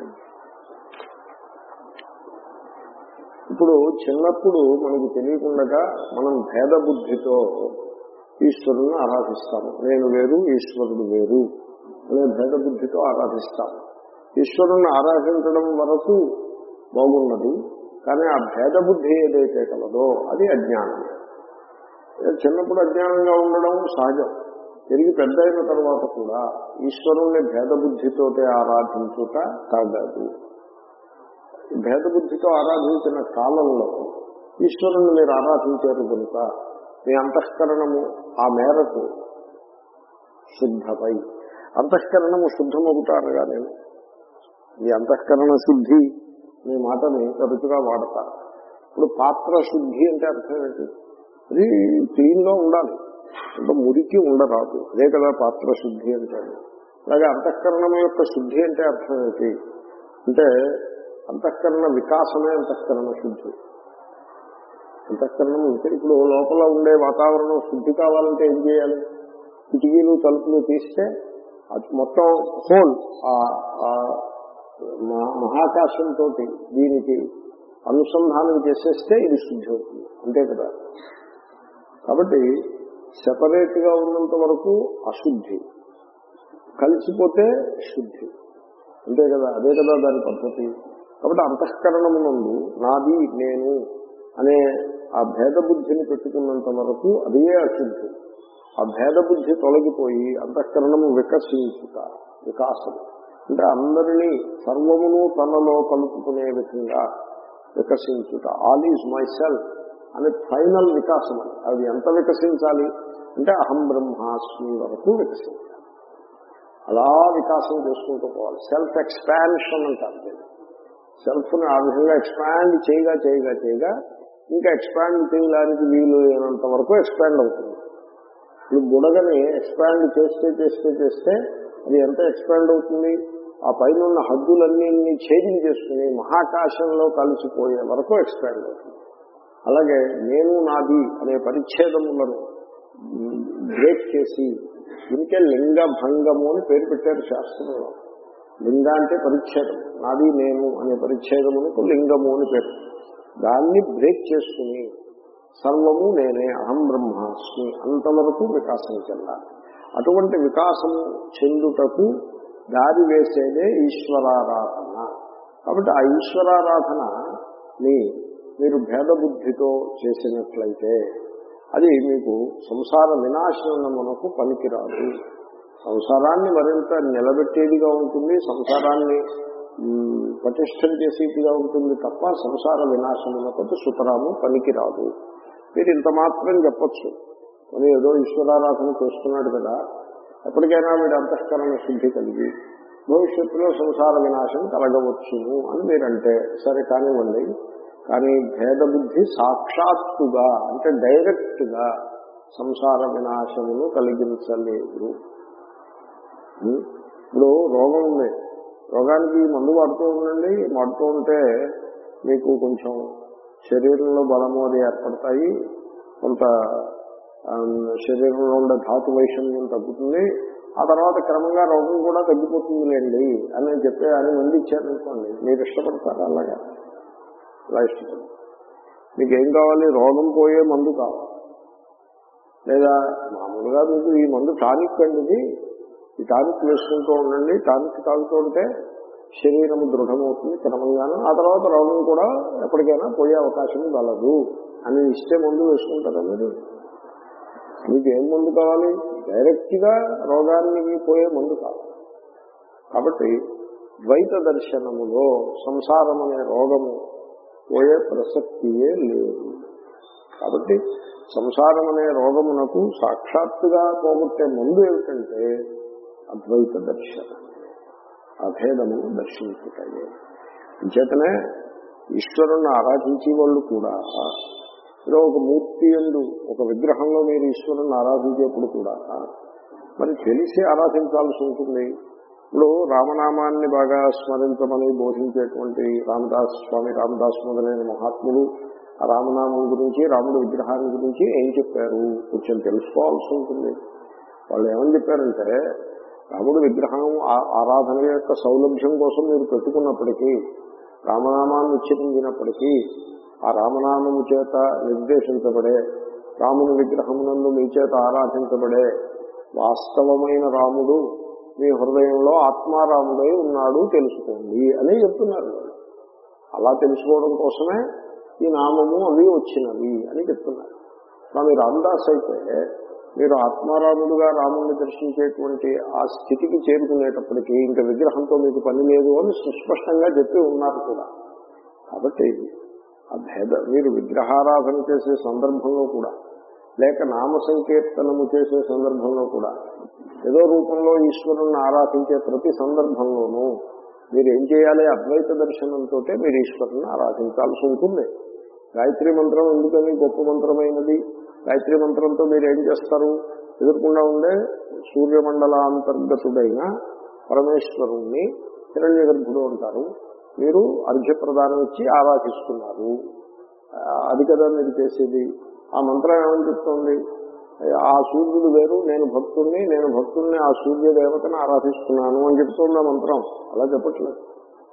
ఇప్పుడు చిన్నప్పుడు మనకు తెలియకుండా మనం భేద బుద్ధితో ఈశ్వరుని ఆరాధిస్తాము నేను వేరు ఈశ్వరుడు వేరు అనే భేద బుద్ధితో ఆరాధిస్తాము ఈశ్వరుని ఆరాధించడం వరకు బాగున్నది కానీ ఆ భేద బుద్ధి ఏదైతే కలదో అది అజ్ఞానం చిన్నప్పుడు అజ్ఞానంగా ఉండడం సహజం తిరిగి పెద్ద అయిన తర్వాత కూడా ఈశ్వరుణ్ణి భేద బుద్ధితోటే ఆరాధించుట తగదు భేద బుద్ధితో ఆరాధించిన కాలంలో ఈశ్వరుణ్ణి మీరు ఆరాధించారు కనుక మీ అంతఃకరణము ఆ మేరకు శుద్ధమై అంతఃకరణము శుద్ధమవుతా అనగా నేను మీ అంతఃకరణ శుద్ధి మీ మాటని తరచుగా వాడతారు ఇప్పుడు పాత్ర శుద్ధి అంటే అర్థం ఏంటి అది క్లీన్ లో ఉండాలి అంటే మురికి ఉండరాదు అదే కదా పాత్ర శుద్ధి అంటే అలాగే అంతఃకరణం యొక్క శుద్ధి అంటే అర్థం ఏంటి అంటే అంతఃకరణ వికాసమే అంతఃకరణ శుద్ధి అంతఃకరణం అంటే ఇప్పుడు లోపల ఉండే వాతావరణం శుద్ధి కావాలంటే ఏం చేయాలి కిటికీలు తలుపులు తీస్తే అది మొత్తం హోల్ మహాకాశంతో దీనికి అనుసంధానం చేసేస్తే ఇది శుద్ధి అవుతుంది అంతే కదా కాబట్టి సెపరేట్ గా ఉన్నంత వరకు అశుద్ధి కలిసిపోతే శుద్ధి అంతే కదా అదే కదా దాని పద్ధతి కాబట్టి అంతఃకరణమునందు నాది నేను అనే ఆ భేద బుద్ధిని పెట్టుకున్నంత వరకు అదే అశుద్ధి ఆ భేద బుద్ధి తొలగిపోయి అంతఃకరణము వికసించుట వికాసం అంటే అందరినీ సర్వమును తనలో కలుపుకునే విధంగా వికసించుట ఆల్ ఈజ్ మై సెల్ఫ్ అనే ఫైనల్ వికాసం అది అది ఎంత వికసించాలి అంటే అహం బ్రహ్మాస్మి వరకు వికసించాలి అలా వికాసం చేసుకుంటూ పోవాలి సెల్ఫ్ ఎక్స్పాన్షన్ అంటారు దీన్ని. సెల్ఫ్ ని ఆ విధంగా ఎక్స్పాండ్ చేయగా చేయగా చేయగా ఇంకా ఎక్స్పాండ్ చేయడానికి వీలు లేనంత వరకు ఎక్స్పాండ్ అవుతుంది ఇప్పుడు బుడగని ఎక్స్పాండ్ చేస్తే చేస్తే చేస్తే అది ఎంత ఎక్స్పాండ్ అవుతుంది ఆ పైన ఉన్న హద్దులన్నీ ఛేదింగ్ చేసుకుని మహాకాశంలో కలిసిపోయే వరకు ఎక్స్పాండ్ అవుతుంది అలాగే నేను నాది అనే పరిచ్ఛేదములను బ్రేక్ చేసి దీనికే లింగ భంగము అని పేరు పెట్టారు శాస్త్రంలో లింగ అంటే పరిచ్ఛేదం నాది నేను అనే పరిచ్ఛేదమునకు లింగము అని పేరు దాన్ని బ్రేక్ చేసుకుని సర్వము నేనే అహం బ్రహ్మాస్మి అంతవరకు వికాసం చెందాలి అటువంటి వికాసము చెందుటకు దారి వేసేదే ఈశ్వరారాధన కాబట్టి ఆ ఈశ్వరారాధనని మీరు భేద బుద్ధితో చేసినట్లయితే అది మీకు సంసార వినాశనమునకు పనికిరాదు సంసారాన్ని మరింత నిలబెట్టేదిగా ఉంటుంది సంసారాన్ని మ్, పటిష్టం చేసేదిగా ఉంటుంది తప్ప సంసార వినాశమునకు సుతరాము పనికిరాదు మీరు ఇంత మాత్రం చెప్పొచ్చు మరి ఏదో ఈశ్వరారాధన చేస్తున్నాడు కదా ఎప్పటికైనా వీడు అంతఃకరణ శుద్ధి కలిగి భవిష్యత్తులో సంసార వినాశం కలగవచ్చును అని మీరంటే సరే కానివ్వండి కానీ భేద బుద్ధి సాక్షాత్తుగా అంటే డైరెక్ట్ గా సంసార వినాశమును కలిగించలేదు ఉం? ఇప్పుడు రోగం ఉంది రోగానికి మందు వాడుతూ ఉండండి వాడుతూ ఉంటే మీకు కొంచెం శరీరంలో బలము అది ఏర్పడతాయి కొంత ఆ, శరీరంలో ఉండే ధాతు వైషమ్యం తగ్గుతుంది ఆ తర్వాత క్రమంగా రోగం కూడా తగ్గిపోతుందిలేండి అని చెప్పి అని మంది ఇచ్చారనుకోండి మీరు ఇష్టపడతారా అలాగా అలా ఇష్టపడతారు మీకు ఏం కావాలి రోగం పోయే మందు కావాలి లేదా మామూలుగా మీకు ఈ మందు టానిక్ అండి ఇది ఈ టానిక్ వేసుకుంటూ ఉండండి టానిక్ తాగుతూ ఉంటే శరీరం దృఢమవుతుంది క్రమంగాను ఆ తర్వాత రోగం కూడా ఎప్పటికైనా పోయే అవకాశం కలదు అని ఇస్తే మందు వేసుకుంటారా మీరు మీకు ఏం మందు కావాలి డైరెక్ట్ గా రోగానికి పోయే మందు కావాలి కాబట్టి ద్వైత దర్శనములో సంసారం అనే రోగము పోయే ప్రసక్తియే లేదు కాబట్టి సంసారం అనే రోగమునకు సాక్షాత్తుగా పోగొట్టే మందు ఏమిటంటే అద్వైత దర్శనం అభేదము దర్శించుతాయి చేతనే ఈశ్వరుణ్ణి ఆరాధించే వాళ్ళు కూడా ఏదో ఒక మూర్తి ఎందు ఒక విగ్రహంలో మీరు ఈశ్వరుణ్ణి ఆరాధించేప్పుడు కూడా మరి తెలిసి ఆరాధించాల్సి ఉంటుంది ఇప్పుడు రామనామాన్ని బాగా స్మరించమని బోధించేటువంటి రామదాస్ స్వామి రామదాస్ మొదలైన మహాత్ములు ఆ రామనామం గురించి రాముడి విగ్రహాన్ని గురించి ఏం చెప్పారు కొంచెం తెలుసుకోవాల్సి ఉంటుంది వాళ్ళు ఏమని చెప్పారంటే రాముడి విగ్రహం ఆ- ఆరాధన యొక్క సౌలభ్యం కోసం మీరు పెట్టుకున్నప్పటికీ రామనామాన్ని ఉచ్చరించినప్పటికీ ఆ రామనామము చేత నిర్దేశించబడే రాముని విగ్రహమునందు మీ చేత ఆరాధించబడే వాస్తవమైన రాముడు మీ హృదయంలో ఆత్మారాముడై ఉన్నాడు తెలుసుకోండి అని చెప్తున్నారు వాళ్ళు. అలా తెలుసుకోవడం కోసమే ఈ నామము అవి వచ్చినవి అని చెప్తున్నారు స్వామి రామదాస్ అయితే మీరు ఆత్మారాముడుగా రాముడిని దర్శించేటువంటి ఆ స్థితికి చేరుకునేటప్పటికీ ఇంకా విగ్రహంతో మీకు పని లేదు అని సుస్పష్టంగా చెప్పి ఉన్నారు కూడా కాబట్టి ఆ భేద మీరు విగ్రహారాధన చేసే సందర్భంలో కూడా లేక నామ సంకీర్తనము చేసే సందర్భంలో కూడా ఏదో రూపంలో ఈశ్వరుణ్ణి ఆరాధించే ప్రతి సందర్భంలోనూ మీరు ఏం చేయాలి అద్వైత దర్శనంతో మీరు ఈశ్వరుని ఆరాధించాల్సి ఉంటుంది గాయత్రి మంత్రం ఎందుకని గొప్ప మంత్రమైనది గాయత్రి మంత్రంతో మీరు ఏం చేస్తారు ఎదుర్కొండా ఉండే సూర్యమండలాంతర్గతుడైన పరమేశ్వరుణ్ణి హిరణ్య గర్భుడు అంటారు మీరు అర్ఘ్యప్రదానం ఇచ్చి ఆరాధిస్తున్నారు ఆ, అది కదా మీరు చేసేది ఆ మంత్రం ఏమని చెప్తోంది ఆ సూర్యుడు వేరు నేను భక్తుణ్ణి నేను భక్తుణ్ణి ఆ సూర్య దేవతను ఆరాధిస్తున్నాను అని చెప్తోంది ఆ మంత్రం అలా చెప్పట్లేదు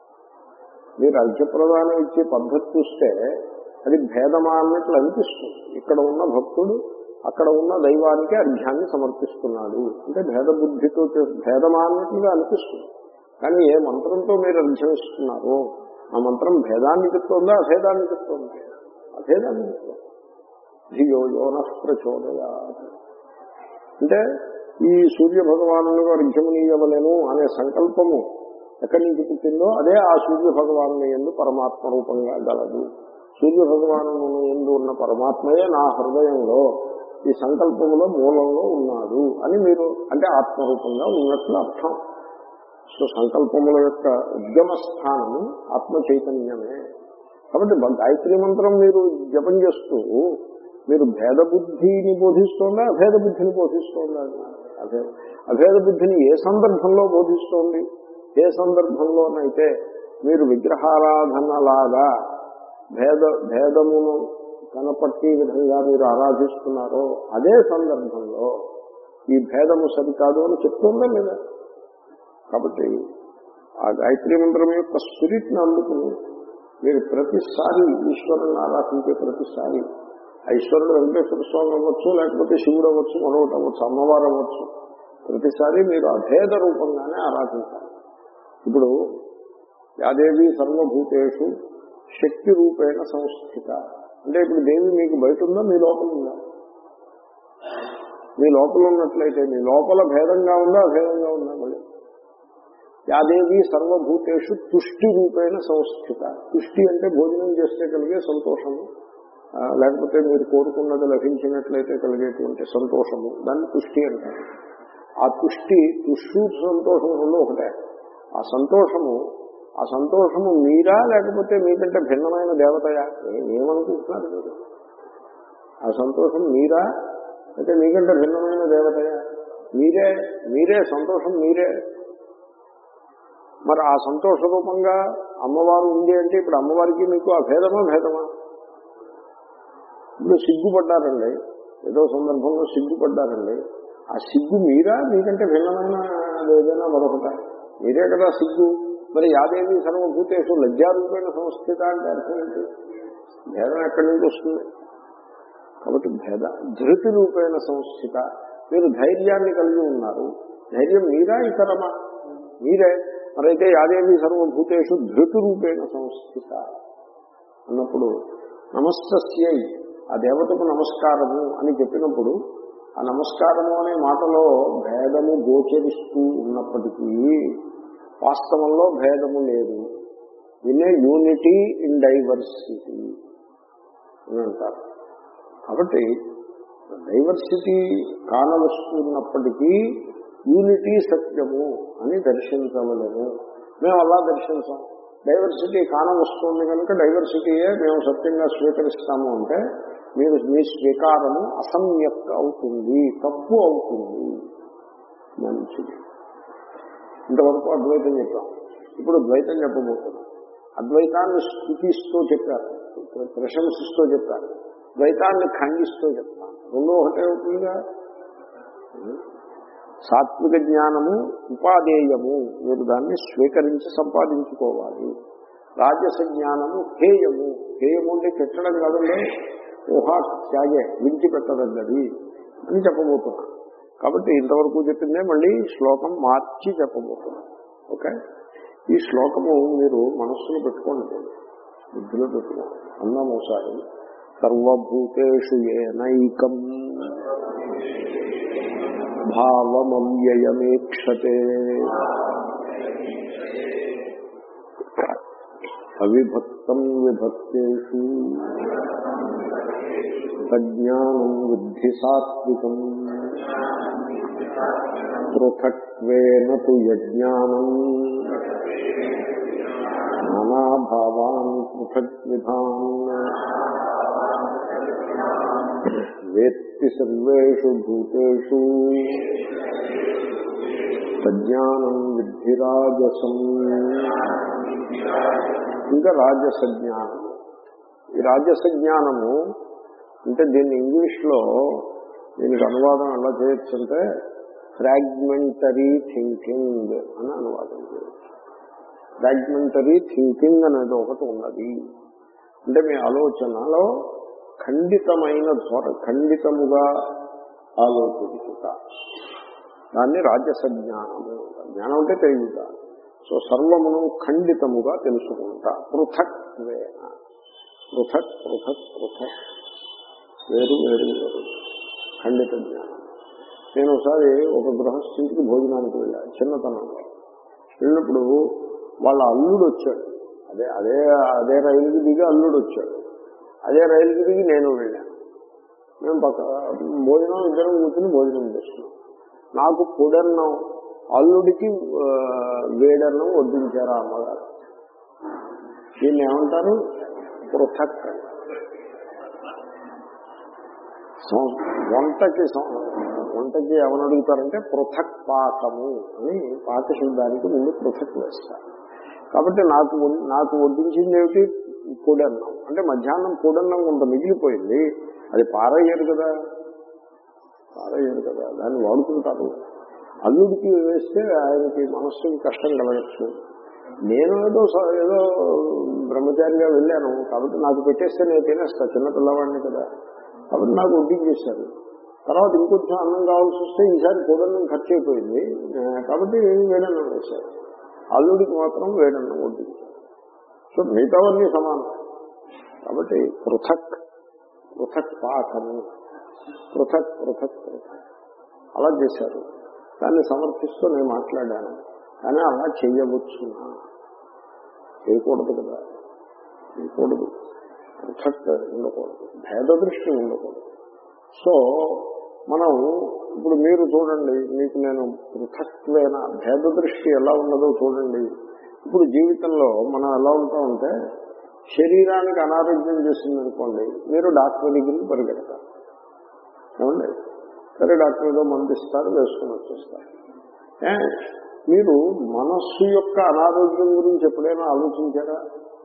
మీరు అర్ఘ్యప్రదానం ఇచ్చే పద్ధతి చూస్తే అది భేదమా అన్నట్లు అనిపిస్తుంది ఇక్కడ ఉన్న భక్తుడు అక్కడ ఉన్న దైవానికి అర్ఘ్యాన్ని సమర్పిస్తున్నాడు అంటే భేద బుద్ధితో చే- భేదమా అన్నట్లుగా అనిపిస్తుంది కానీ ఏ మంత్రంతో మీరు అర్ఘ్యం ఇస్తున్నారో ఆ మంత్రం భేదాన్ని చెప్తోందా అభేదాన్ని చెప్తోంది అభేదాన్ని చెప్తోంది ధియో యోన ప్రచోదయా అంటే ఈ సూర్య భగవాను అర్ఘ్యమునీయవలేను అనే సంకల్పము ఎక్కడి నుంచి పుట్టిందో అదే ఆ సూర్య భగవాను ఎందు పరమాత్మ రూపంగా గలదు సూర్య భగవాను ఎందు ఉన్న పరమాత్మయే నా హృదయంలో ఈ సంకల్పములో మూలంలో ఉన్నాడు అని మీరు అంటే ఆత్మరూపంగా ఉన్నట్లు అర్థం సో సంకల్పముల యొక్క ఉద్గమ స్థానము ఆత్మ చైతన్యమే కాబట్టి బ- గాయత్రి మంత్రం మీరు జపం చేస్తూ మీరు భేద బుద్ధిని బోధిస్తోందా అభేద బుద్ధిని బోధిస్తోందా అభే అభేద బుద్ధిని ఏ సందర్భంలో బోధిస్తోంది ఏ సందర్భంలోనైతే మీరు విగ్రహారాధనలాగా భేద భేదమును కనపట్టి విధంగా మీరు ఆరాధిస్తున్నారో అదే సందర్భంలో ఈ భేదము సరికాదు అని చెప్తుందా లేదా కాబట్టి ఆ గాయత్రి మంత్రం యొక్క స్పిరిట్ ని అందుకుని మీరు ప్రతిసారి ఈశ్వరుని ఆరాధించే ప్రతిసారి ఆ ఈశ్వరుడు వెంకటేశ్వర స్వామి అవ్వచ్చు లేకపోతే శివుడు అవ్వచ్చు మరొకటి అవ్వచ్చు అమ్మవారు అవ్వచ్చు ప్రతిసారి మీరు అభేద రూపంగానే ఆరాధించాలి ఇప్పుడు యాదేవి సర్వభూతేషు శక్తి రూపేణ సంస్థిత అంటే ఇప్పుడు దేవి మీకు బయట ఉందా మీ లోపల ఉందా మీ లోపల ఉన్నట్లయితే మీ లోపల భేదంగా ఉందా అభేదంగా ఉందా మళ్ళీ యాదేవి సర్వభూతేషు తుష్టి రూపేణ సంస్థిత తుష్టి అంటే భోజనం చేస్తే కలిగే సంతోషము ఆ, లేకపోతే మీరు కోరుకున్నది లభించినట్లయితే కలిగేటువంటి సంతోషము దాన్ని తుష్టి అంటారు ఆ తుష్టి తుష్టు సంతోషం రెండు ఒకటే ఆ సంతోషము ఆ సంతోషము మీరా లేకపోతే మీకంటే భిన్నమైన దేవతయా ఏ- ఏమనుకుంటున్నారు మీరు ఆ సంతోషం మీరా అయితే మీకంటే భిన్నమైన దేవతయా మీరే మీరే సంతోషం మీరే మరి ఆ సంతోష రూపంగా అమ్మవారు ఉంది అంటే ఇప్పుడు అమ్మవారికి మీకు ఆ భేదమా భేదమా ఇప్పుడు సిగ్గుపడ్డారండి ఏదో సందర్భంలో సిగ్గుపడ్డారండి ఆ సిగ్గు మీరా మీకంటే భిన్నమైన ఏదైనా మరొకట మీరే కదా సిగ్గు మరి యాదేవి సర్వభూతేషు లజ్జారూపమైన సంస్థిత అంటే అర్థం ఏంటి భేదం ఎక్కడి నుంచి వస్తుంది కాబట్టి భేద ధృతి రూపేణ సంస్థిత మీరు ధైర్యాన్ని కలిగి ఉన్నారు ధైర్యం మీరా ఇతరమా మీరే మరైతే యాదేవి సర్వభూతేషు ధృతి రూపేణ సంస్థిత అన్నప్పుడు నమస్తస్యై ఆ దేవతకు నమస్కారము అని చెప్పినప్పుడు ఆ నమస్కారము అనే మాటలో భేదము గోచరిస్తూ ఉన్నప్పటికీ వాస్తవంలో భేదము లేదు దీన్నే యూనిటీ ఇన్ డైవర్సిటీ అని అంటారు కాబట్టి డైవర్సిటీ కానవస్తున్నప్పటికీ యూనిటీ సత్యము అని దర్శించవలేము మేము అలా దర్శించాం డైవర్సిటీ కానవస్తుంది కనుక డైవర్సిటీయే మేము సత్యంగా స్వీకరిస్తాము అంటే మీరు మీ స్వీకారము అసమ్యక్ అవుతుంది తప్పు అవుతుంది మంచిది ఇంతవరకు అద్వైతం చెప్పాం ఇప్పుడు ద్వైతం చెప్పబోతున్నాం అద్వైతాన్ని స్థుతిస్తూ చెప్పారు ప్రశంసిస్తూ చెప్పారు ద్వైతాన్ని ఖండిస్తూ చెప్తాను రెండో ఒకటే అవుతుందిగా సాత్విక జ్ఞానము ఉపాదేయము మీరు దాన్ని స్వీకరించి సంపాదించుకోవాలి రాజస జ్ఞానము హేయము హేయము అంటే పెట్టడం కాదండి ఊహా త్యాగే విడిచిపెట్టదన్నది అని చెప్పబోతున్నా కాబట్టి ఇంతవరకు చెప్పిందే మళ్ళీ శ్లోకం మార్చి చెప్పబోతున్నా ఓకే ఈ శ్లోకము మీరు మనస్సులో పెట్టుకోండి బుద్ధిలో పెట్టుకోండి అన్నాం ఒకసారి సర్వభూతేషు ఏనైకం భావమవ్యయమేక్షతే అవిభక్తం విభక్తేషు సజ్ఞానం బుద్ధి సాత్వికం పృథక్వేన తు యజ్ఞానం నానాభావాన్ పృథక్ విధాన్ వేత్తి సర్వేషు భూతేషు సజ్ఞానం విద్ధి రాజసం ఇంకా రాజస జ్ఞానం ఈ రాజస జ్ఞానము అంటే దీన్ని ఇంగ్లీష్ లో దీనికి అనువాదం ఎలా చేయొచ్చు అంటే ఫ్రాగ్మెంటరీ థింకింగ్ అని అనువాదం చేయొచ్చు ఫ్రాగ్మెంటరీ థింకింగ్ అనేది ఒకటి ఉన్నది అంటే మీ ఆలోచనలో ఖండితమైన ధోర ఖండితముగా ఆలోచించుట దాన్ని రాజస జ్ఞానము జ్ఞానం అంటే తెలియట సో సర్వమును ఖండితముగా తెలుసుకుంటా పృథక్వేన పృథక్ పృథక్ పృథక్ వేరు వేరు వేరు ఖండిత జ్ఞానం నేను ఒకసారి ఒక గృహస్థితికి భోజనానికి వెళ్ళాను చిన్నతనంలో వెళ్ళినప్పుడు వాళ్ళ అల్లుడు వచ్చాడు అదే అదే అదే రైలుకి దిగి అల్లుడు వచ్చాడు అదే రైలుకి దిగి నేను వెళ్ళాను మేము పక్క భోజనం ఇద్దరం కూర్చుని భోజనం చేస్తున్నాం నాకు పొడన్నం అల్లుడికి ఆ, వేడన్నం వడ్డించారు ఆ అమ్మగారు దీన్ని ఏమంటారు పృథక్ సం- వంటకి సం- వంటకి ఏమని అడుగుతారంటే పృథక్ పాకము అని పాకశబ్దానికి ముందు పృథక్ వేస్తారు కాబట్టి నాకు వం- నాకు వడ్డించింది ఏమిటి పొడన్నం అంటే మధ్యాహ్నం పొడన్నం కొంత మిగిలిపోయింది అది పారయ్యారు కదా పారయ్యారు కదా దాన్ని వాడుకుంటారు అల్లుడికి వేస్తే ఆయనకి మనస్సుకి కష్టం కలగచ్చు నేను ఏదో స- ఏదో బ్రహ్మచారిగా వెళ్ళాను కాబట్టి నాకు పెట్టేస్తే నేను తినేస్తా చిన్న పిల్లవాడిని కదా కాబట్టి నాకు వడ్డించేశారు తర్వాత ఇంకొంచెం అన్నం కావాల్సి వస్తే ఈసారి కూడన్నం ఖర్చు అయిపోయింది ఆ, కాబట్టి వేడన్నం వేశారు అల్లుడికి మాత్రం వేడన్నం వడ్డించారు సో మిగతావన్నీ సమానం కాబట్టి పృథక్ పృథక్ పాకము పృథక్ పృథక్ పృథక్ అలా చేశారు దాన్ని సమర్థిస్తూ నేను మాట్లాడాను కానీ అలా చేయవచ్చునా చేయకూడదు కదా చేయకూడదు పృథక్ ఉండకూడదు భేద దృష్టి ఉండకూడదు సో మనం ఇప్పుడు మీరు చూడండి మీకు నేను పృథక్వేన భేద దృష్టి ఎలా ఉన్నదో చూడండి ఇప్పుడు జీవితంలో మనం ఎలా ఉంటామంటే శరీరానికి అనారోగ్యం చేసింది అనుకోండి మీరు డాక్టర్ దగ్గరికి పరిగెడతారు ఏమండి సరే డాక్టర్ ఏదో మందిస్తారు వేసుకుని వచ్చేస్తారు ఏ, మీరు మనస్సు యొక్క అనారోగ్యం గురించి ఎప్పుడైనా ఆలోచించారా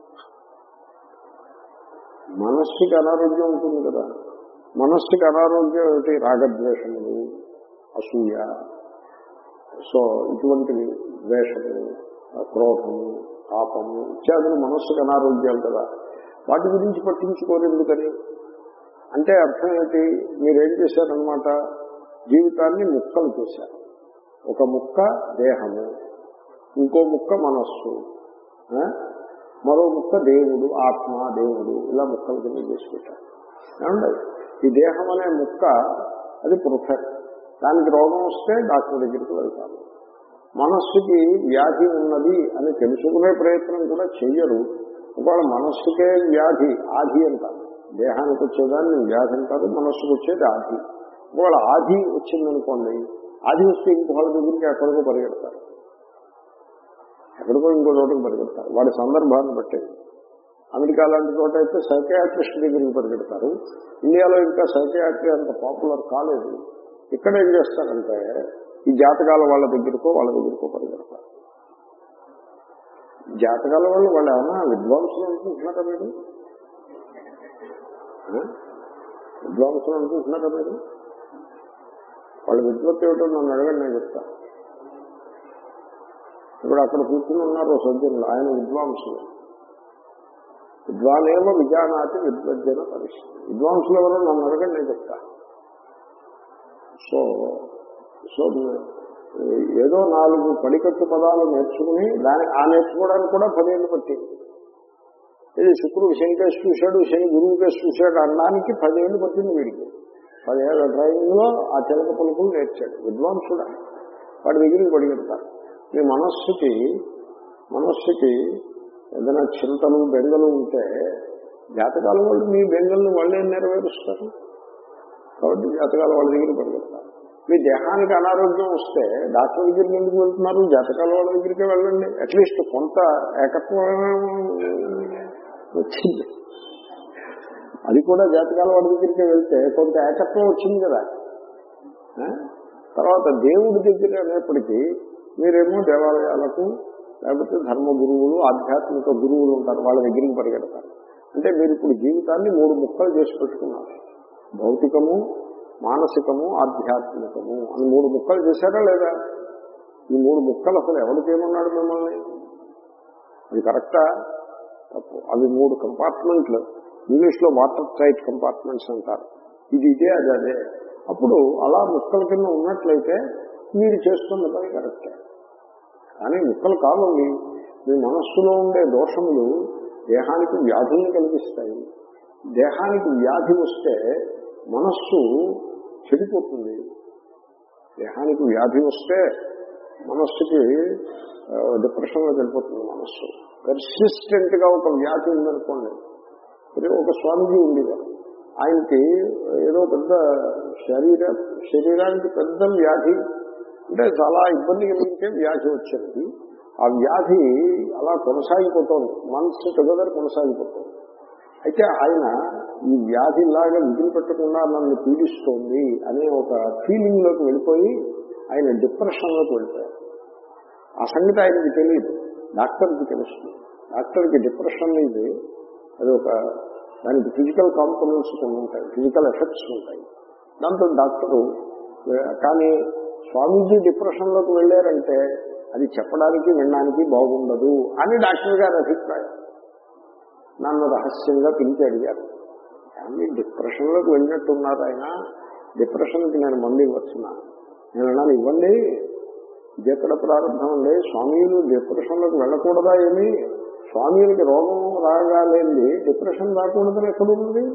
మనస్సుకి అనారోగ్యం ఉంటుంది కదా మనస్సుకి అనారోగ్యం ఏమిటి రాగద్వేషములు అసూయ సో ఇటువంటివి ద్వేషము క్రోధము పాపము ఇత్యాదులు మనస్సుకి అనారోగ్యాలు కదా వాటి గురించి పట్టించుకోరు ఎందుకని అంటే అర్థం ఏంటి మీరేం చేశారనమాట జీవితాన్ని ముక్కలు చేశారు ఒక ముక్క దేహము ఇంకో ముక్క మనస్సు ఆ? మరో ముక్క దేవుడు ఆత్మ దేవుడు ఇలా ముక్కలు కింద చేసి పెట్టారు ఏమండి ఈ దేహం అనే ముక్క అది పృథక్ దానికి రోగం వస్తే డాక్టర్ దగ్గరికి వెళ్తారు మనస్సుకి వ్యాధి ఉన్నది అని తెలుసుకునే ప్రయత్నం కూడా చెయ్యరు ఒకవేళ మనస్సుకే వ్యాధి ఆధి అంటారు దేహానికి వచ్చేదాన్ని వ్యాధి అంటారు మనస్సుకు వచ్చేది ఆధి ఒకవేళ ఆధి వచ్చిందనుకోండి ఆది వస్తే ఇంకొకళ్ళ దగ్గరికి ఎక్కడికో పరిగెడతారు ఎక్కడికో ఇంకో చోటకి పరిగెడతారు వాడి సందర్భాన్ని బట్టి అమెరికా లాంటి చోట అయితే సైకియాట్రిస్ట్ దగ్గరికి పరిగెడతారు ఇండియాలో ఇంకా సైకియాట్రీ అంత పాపులర్ కాలేదు ఇక్కడ ఏం చేస్తారంటే ఈ జాతకాల వాళ్ళ దగ్గరకో వాళ్ళ దగ్గరకో పరిగెడతారు జాతకాల వాళ్ళు వాళ్ళు ఏమన్నా విద్వాంసులు అనుకుంటున్నారా మీరు ఆ? విద్వాంసులు అనుకుంటున్నారా మీరు వాళ్ళ విద్వత్ ఏమిటో నన్ను అడగండి నేను చెప్తా ఇప్పుడు అక్కడ కూర్చుని ఉన్నారు సజ్జనులు ఆయన విద్వాంసులు విద్వానేవ విజానాతి విద్వజ్జన పరిస్థితి విద్వాంసులు ఎవరో నన్ను అడగండి నేను చెప్తా సో సో ఏదో నాలుగు పడికట్టు పదాలు నేర్చుకుని దాని ఆ నేర్చుకోవడానికి కూడా పదేళ్ళు పట్టింది ఇది శుక్రుడు శనికేసి చూశాడు శని గురువుకేసి చూశాడు అనడానికి పదేళ్ళు పట్టింది వీడికి పదేళ్ల డ్రైవింగ్ లో ఆ చిలక పలుకులు నేర్చాడు విద్వాంసుడా వాడి దగ్గరికి పడిగెడతారు మీ మనస్సుకి మనస్సుకి ఏదైనా చింతలు బెంగలు ఉంటే జాతకాల వాళ్ళు మీ బెంగల్ని వాళ్ళే నెరవేరుస్తారు కాబట్టి జాతకాల వాళ్ళ దగ్గరికి పరిగెడతారు మీ దేహానికి అనారోగ్యం వస్తే డాక్టర్ దగ్గరికి ఎందుకు వెళ్తున్నారు జాతకాల వాళ్ళ దగ్గరికి వెళ్ళండి అట్లీస్ట్ కొంత ఏకత్వం వచ్చింది అది కూడా జాతకాల వాళ్ళ దగ్గరికి వెళ్తే కొంత ఏకత్వం వచ్చింది కదా ఆ? తర్వాత దేవుడి దగ్గర అనేప్పటికీ మీరేమో దేవాలయాలకు లేకపోతే ధర్మ గురువులు ఆధ్యాత్మిక గురువులు ఉంటారు వాళ్ళ దగ్గరికి పరిగెడతారు అంటే మీరు ఇప్పుడు జీవితాన్ని మూడు ముక్కలు చేసి పెట్టుకున్నారు భౌతికము మానసికము ఆధ్యాత్మికము అని మూడు ముక్కలు చేశారా లేదా ఈ మూడు ముక్కలు అసలు ఎవరు చేయమన్నాడు మిమ్మల్ని అది కరెక్టా తప్పు అవి మూడు కంపార్ట్మెంట్లు ఇంగ్లీష్ లో వాటర్ టైట్ కంపార్ట్మెంట్స్ అంటారు ఇది ఇదే అది అదే అప్పుడు అలా ముక్కల కింద ఉన్నట్లయితే మీరు చేస్తున్న పని కరెక్టే కానీ ముక్కలు కావండి మీ మనస్సులో ఉండే దోషములు దేహానికి వ్యాధుల్ని కలిగిస్తాయి దేహానికి వ్యాధి వస్తే మనస్సు చెడిపోతుంది దేహానికి వ్యాధి వస్తే మనస్సుకి డిప్రెషన్లోకి వెళ్ళిపోతుంది మనస్సు పెర్సిస్టెంట్ గా ఒక వ్యాధి ఉందనుకోండి మరి ఒక స్వామిజీ ఉండేవారు ఆయనకి ఏదో పెద్ద శరీర శరీరానికి పెద్ద వ్యాధి అంటే చాలా ఇబ్బంది కలిగించే వ్యాధి వచ్చింది ఆ వ్యాధి అలా కొనసాగిపోతుంది మంత్స్ టుగెదర్ కొనసాగిపోతుంది అయితే ఆయన ఈ వ్యాధిలాగా విదిలిపెట్టకుండా నన్ను పీడిస్తోంది అనే ఒక ఫీలింగ్ లోకి వెళ్ళిపోయి ఆయన డిప్రెషన్ లోకి వెళ్ళిపోయారు ఆ సంగతి ఆయనకి తెలియదు డాక్టర్కి తెలుస్తుంది డాక్టర్కి డిప్రెషన్ ఇది అది ఒక దానికి ఫిజికల్ కాంపోనెంట్స్ కొన్ని ఉంటాయి ఫిజికల్ ఎఫెక్ట్స్ ఉంటాయి దాంతో డాక్టరు కానీ స్వామీజీ డిప్రెషన్లోకి వెళ్ళారంటే అది చెప్పడానికి వినడానికి బాగుండదు అని డాక్టర్ గారి అభిప్రాయం నన్ను రహస్యంగా పిలిచి అడిగారు కానీ డిప్రెషన్లోకి వెళ్ళినట్టున్నారు ఆయన డిప్రెషన్కి నేను మందు ఇవ్వచ్చున్నా నేను అన్నాను ఇవ్వండి ఇది ఎక్కడ ప్రారంభం అండి స్వామీలు డిప్రెషన్లోకి వెళ్ళకూడదా ఏమి స్వామీలకి రోగం రాగాలేంది డిప్రెషన్ రాకూడదని ఎక్కడుంది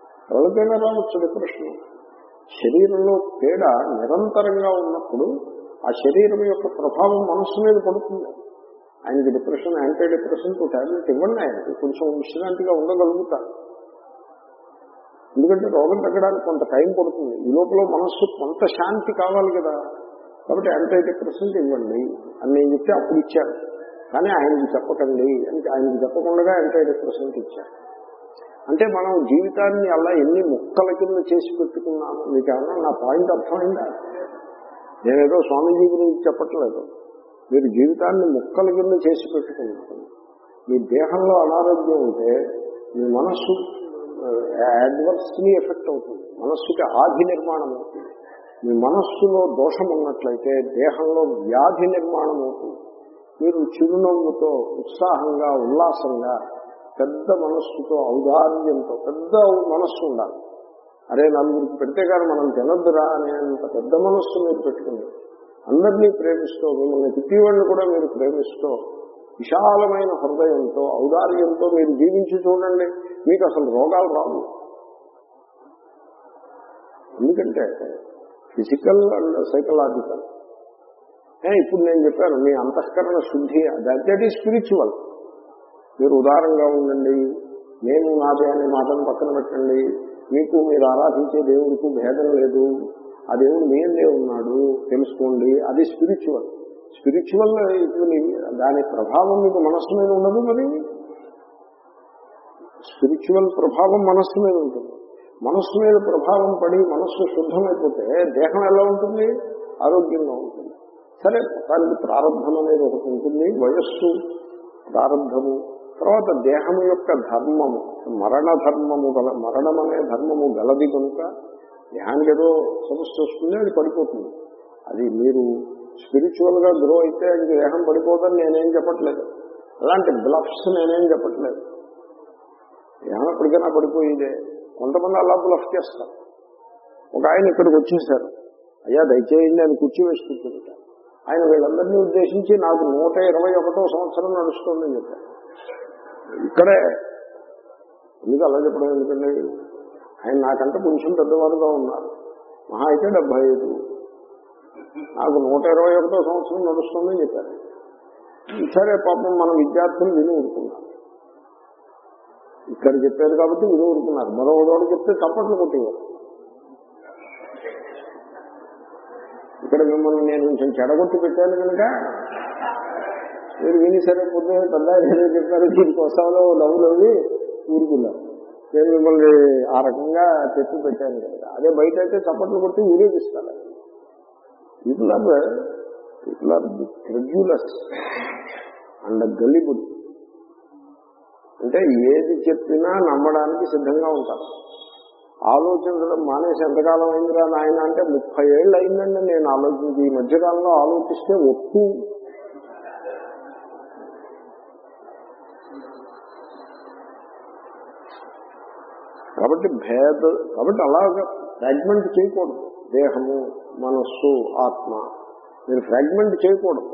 ఎవరికైనా రావచ్చు డిప్రెషన్ శరీరంలో పీడ నిరంతరంగా ఉన్నప్పుడు ఆ శరీరం యొక్క ప్రభావం మనస్సు మీద పడుతుంది ఆయనకి డిప్రెషన్ యాంటీ డిప్రెషన్ టాబ్లెట్ ఇవ్వండి ఆయనకి కొంచెం విశ్రాంతిగా ఉండగలుగుతారు ఎందుకంటే రోగం తగ్గడానికి కొంత టైం పడుతుంది ఈ లోపల మనస్సు కొంత శాంతి కావాలి కదా కాబట్టి యాంటీ డిప్రెసెంట్ ఇవ్వండి అని నేను చెప్తే అప్పుడు ఇచ్చాను కానీ ఆయనకి చెప్పకండి అని ఆయనకి చెప్పకుండా యాంటీ డిప్రెసెంట్ ఇచ్చాను అంటే మనం జీవితాన్ని అలా ఎన్ని ముక్కల కింద చేసి పెట్టుకున్నాము మీకు ఏమన్నా నా పాయింట్ అర్థమైందా నేనేదో స్వామీజీ గురించి చెప్పట్లేదు మీరు జీవితాన్ని ముక్కల కింద చేసి పెట్టుకున్నారు మీ దేహంలో అనారోగ్యం ఉంటే మీ మనస్సు అడ్వర్స్లీ ఎఫెక్ట్ అవుతుంది మనస్సుకి ఆది నిర్మాణం అవుతుంది మీ మనస్సులో దోషం ఉన్నట్లయితే దేహంలో వ్యాధి నిర్మాణం అవుతుంది మీరు చిరునవ్వుతో ఉత్సాహంగా ఉల్లాసంగా పెద్ద మనస్సుతో ఔదార్యంతో పెద్ద మనస్సు ఉండాలి అరే నలుగురికి పెడితే కానీ మనం తినద్దురా అనేంత పెద్ద మనస్సు మీరు పెట్టుకుంది అందరినీ ప్రేమిస్తూ మిమ్మల్ని తిట్టివాడిని కూడా మీరు ప్రేమిస్తూ విశాలమైన హృదయంతో ఔదార్యంతో మీరు జీవించి చూడండి మీకు అసలు రోగాలు రావు ఎందుకంటే ఫిజికల్ అండ్ సైకలాజికల్ ఇప్పుడు నేను చెప్పాను మీ అంతఃకరణ శుద్ధి దట్ ఈజ్ స్పిరిచువల్ మీరు ఉదారంగా ఉండండి నేను నాదే అనే మాటను పక్కన పెట్టండి మీకు మీరు ఆరాధించే దేవుడికి భేదం లేదు ఆ దేవుడు మీదే ఉన్నాడు తెలుసుకోండి అది స్పిరిచువల్ స్పిరిచువల్ దాని ప్రభావం మీకు మనస్సు మీద ఉండదు మరి స్పిరిచువల్ ప్రభావం మనస్సు మీద ఉంటుంది మనస్సు మీద ప్రభావం పడి మనస్సు శుద్ధమైపోతే దేహం ఎలా ఉంటుంది ఆరోగ్యంగా ఉంటుంది సరే దానికి ప్రారంభం అనేది ఒకటి ఉంటుంది వయస్సు ప్రారంభము తర్వాత దేహము యొక్క ధర్మము మరణ ధర్మము గల మరణం అనే ధర్మము గలది కనుక దేహానికి ఏదో సమస్య వస్తుంది అది పడిపోతుంది అది మీరు స్పిరిచువల్ గా గ్రో అయితే ఇంక దేహం పడిపోదని నేనేం చెప్పట్లేదు అలాంటి బ్లఫ్స్ నేనేం చెప్పట్లేదు దేహం ఎప్పటికైనా పడిపోయేదే కొంతమంది అలా బ్లఫ్ చేస్తారు ఒక ఆయన ఇక్కడికి వచ్చేసారు అయ్యా దయచేయండి అని కుర్చీ వేసి కూర్చుంటారు ఆయన వీళ్ళందరినీ ఉద్దేశించి నాకు నూట ఇరవై ఒకటో సంవత్సరం నడుస్తుందని చెప్పారు ఇక్కడే ఎందుకు అలా చెప్పడం ఎందుకండి ఆయన నాకంటే కొంచెం పెద్దవారుగా ఉన్నారు మహా అయితే డెబ్బై ఐదు నాకు నూట ఇరవై ఒకటో సంవత్సరం నడుస్తుందని చెప్పారు సరే పాపం మన విద్యార్థులు విని ఊరుకున్నారు ఇక్కడ చెప్పారు కాబట్టి విని ఊరుకున్నారు మరో చోట చెప్తే చప్పట్లు కొట్టేవారు ఇక్కడ మిమ్మల్ని నేను కొంచెం చెడగొట్టి పెట్టాను కనుక మీరు విని సరే పొద్దున్న పెద్ద ఏదో చెప్పారు దీనికోసంలో నవ్వులు అవి ఊరుకున్నారు నేను మిమ్మల్ని ఆ రకంగా చెప్పి పెట్టాను కనుక అదే బయట అయితే చప్పట్లు కొట్టి ఊరేగిస్తారు people are people are credulous and gullible అంటే ఏది చెప్పినా నమ్మడానికి సిద్ధంగా ఉంటారు ఆలోచించడం మానేసి ఎంతకాలం అయిందిరా నాయన అంటే ముప్పై ఏళ్ళు అయిందండి నేను ఆలోచించి ఈ మధ్యకాలంలో ఆలోచిస్తే ఒప్పు కాబట్టి భేద కాబట్టి అలాగా ఫ్రాగ్మెంట్ చేయకూడదు దేహము మనస్సు ఆత్మ మీరు ఫ్రాగ్మెంట్ చేయకూడదు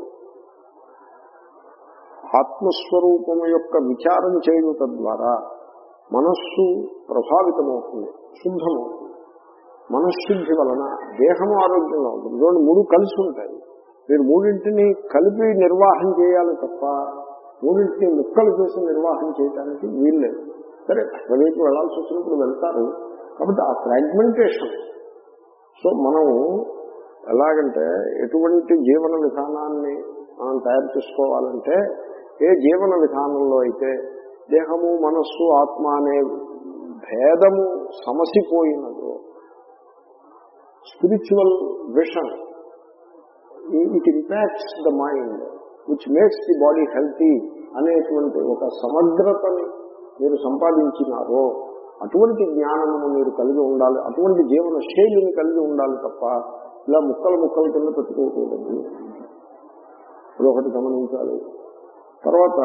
ఆత్మస్వరూపము యొక్క విచారం చేయుట ద్వారా మనస్సు ప్రభావితమవుతుంది శుద్ధమవుతుంది మనశ్శుద్ధి వలన దేహము ఆరోగ్యంగా ఉంటుంది రెండు మూడు కలిసి ఉంటాయి మీరు మూడింటిని కలిపి నిర్వాహం చేయాలి తప్ప మూడింటిని ముక్కలు చేసి నిర్వాహం చేయడానికి వీల్లేదు సరే ప్రవేశం వెళ్లాల్సి వచ్చినప్పుడు వెళ్తారు కాబట్టి ఆ ఫ్రాగ్మెంటేషన్ సో మనం ఎలాగంటే ఎటువంటి జీవన విధానాన్ని మనం తయారు చేసుకోవాలంటే ఏ జీవన విధానంలో అయితే దేహము మనస్సు ఆత్మ అనే భేదము సమసిపోయినదో spiritual vision it impacts the mind which makes the body healthy అనేటువంటి ఒక సమగ్రతని మీరు సంపాదించినారో అటువంటి జ్ఞానమును మీరు కలిగి ఉండాలి అటువంటి జీవన శైలిని కలిగి ఉండాలి తప్ప ఇలా ముక్కలు ముక్కల కింద పెట్టుకోకూడదు ఇప్పుడు ఒకటి గమనించాలి తర్వాత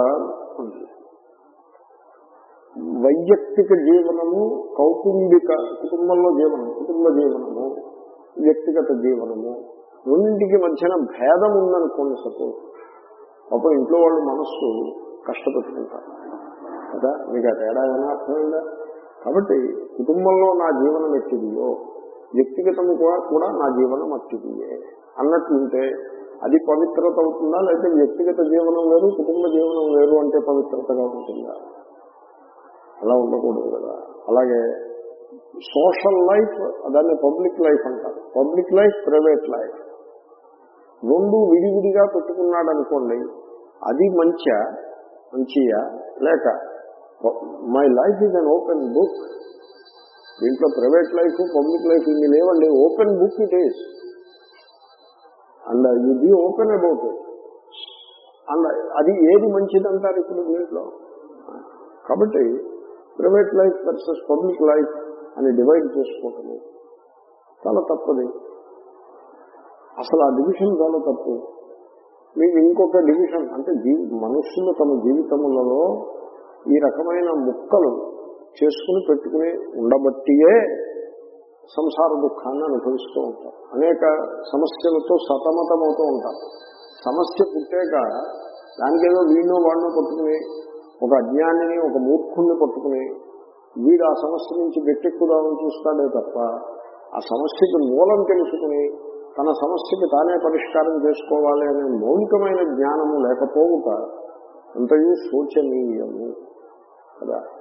వైయక్తిక జీవనము కౌటుంబిక కుటుంబంలో జీవనం కుటుంబ జీవనము వ్యక్తిగత జీవనము రెండింటికి మధ్యన భేదం ఉందనుకోండి సపోజ్ అప్పుడు ఇంట్లో వాళ్ళు మనస్సు కష్టపెట్టుకుంటారు కదా మీకు ఆ తేడా ఏమైనా అర్థమైందా కాబట్టి కుటుంబంలో నా జీవనం ఎట్టిదియో వ్యక్తిగతము కూడా కూడా నా జీవనం అట్టిదియే అన్నట్లుంటే అది పవిత్రత అవుతుందా లేకపోతే వ్యక్తిగత జీవనం వేరు కుటుంబ జీవనం వేరు అంటే పవిత్రతగా ఉంటుందా అలా ఉండకూడదు కదా అలాగే సోషల్ లైఫ్ దాన్ని పబ్లిక్ లైఫ్ అంటారు పబ్లిక్ లైఫ్ ప్రైవేట్ లైఫ్ రెండు విడివిడిగా పెట్టుకున్నాడు అనుకోండి అది మంచియా మంచియా లేక my life is an open book దీంట్లో ప్రైవేట్ లైఫ్ పబ్లిక్ లైఫ్ ఇన్ని లేవండి open book it is and you be open about it and అది ఏది మంచిది అంటారు ఇప్పుడు దీంట్లో కాబట్టి private life versus public life అని డివైడ్ చేసుకోవటము చాలా తప్పది అసలు ఆ డివిజన్ చాలా తప్పు మీకు ఇంకొక డివిజన్ అంటే జీ- మనుషులు తమ జీవితములలో ఈ రకమైన ముక్కలు చేసుకుని పెట్టుకుని ఉండబట్టియే సంసార దుఃఖాన్ని అనుభవిస్తూ ఉంటారు అనేక సమస్యలతో సతమతమవుతూ ఉంటారు సమస్య పుట్టాక దానికేదో వీణో వాడినో పట్టుకుని ఒక అజ్ఞానిని ఒక మూర్ఖుణ్ణి పట్టుకుని వీడు ఆ సమస్య నుంచి గట్టెక్కుదామని చూస్తాడే తప్ప ఆ సమస్యకి మూలం తెలుసుకుని తన సమస్యకి తానే పరిష్కారం చేసుకోవాలి అనే మౌలికమైన జ్ఞానము లేకపోవుట అంతయు శోచనీయము కదా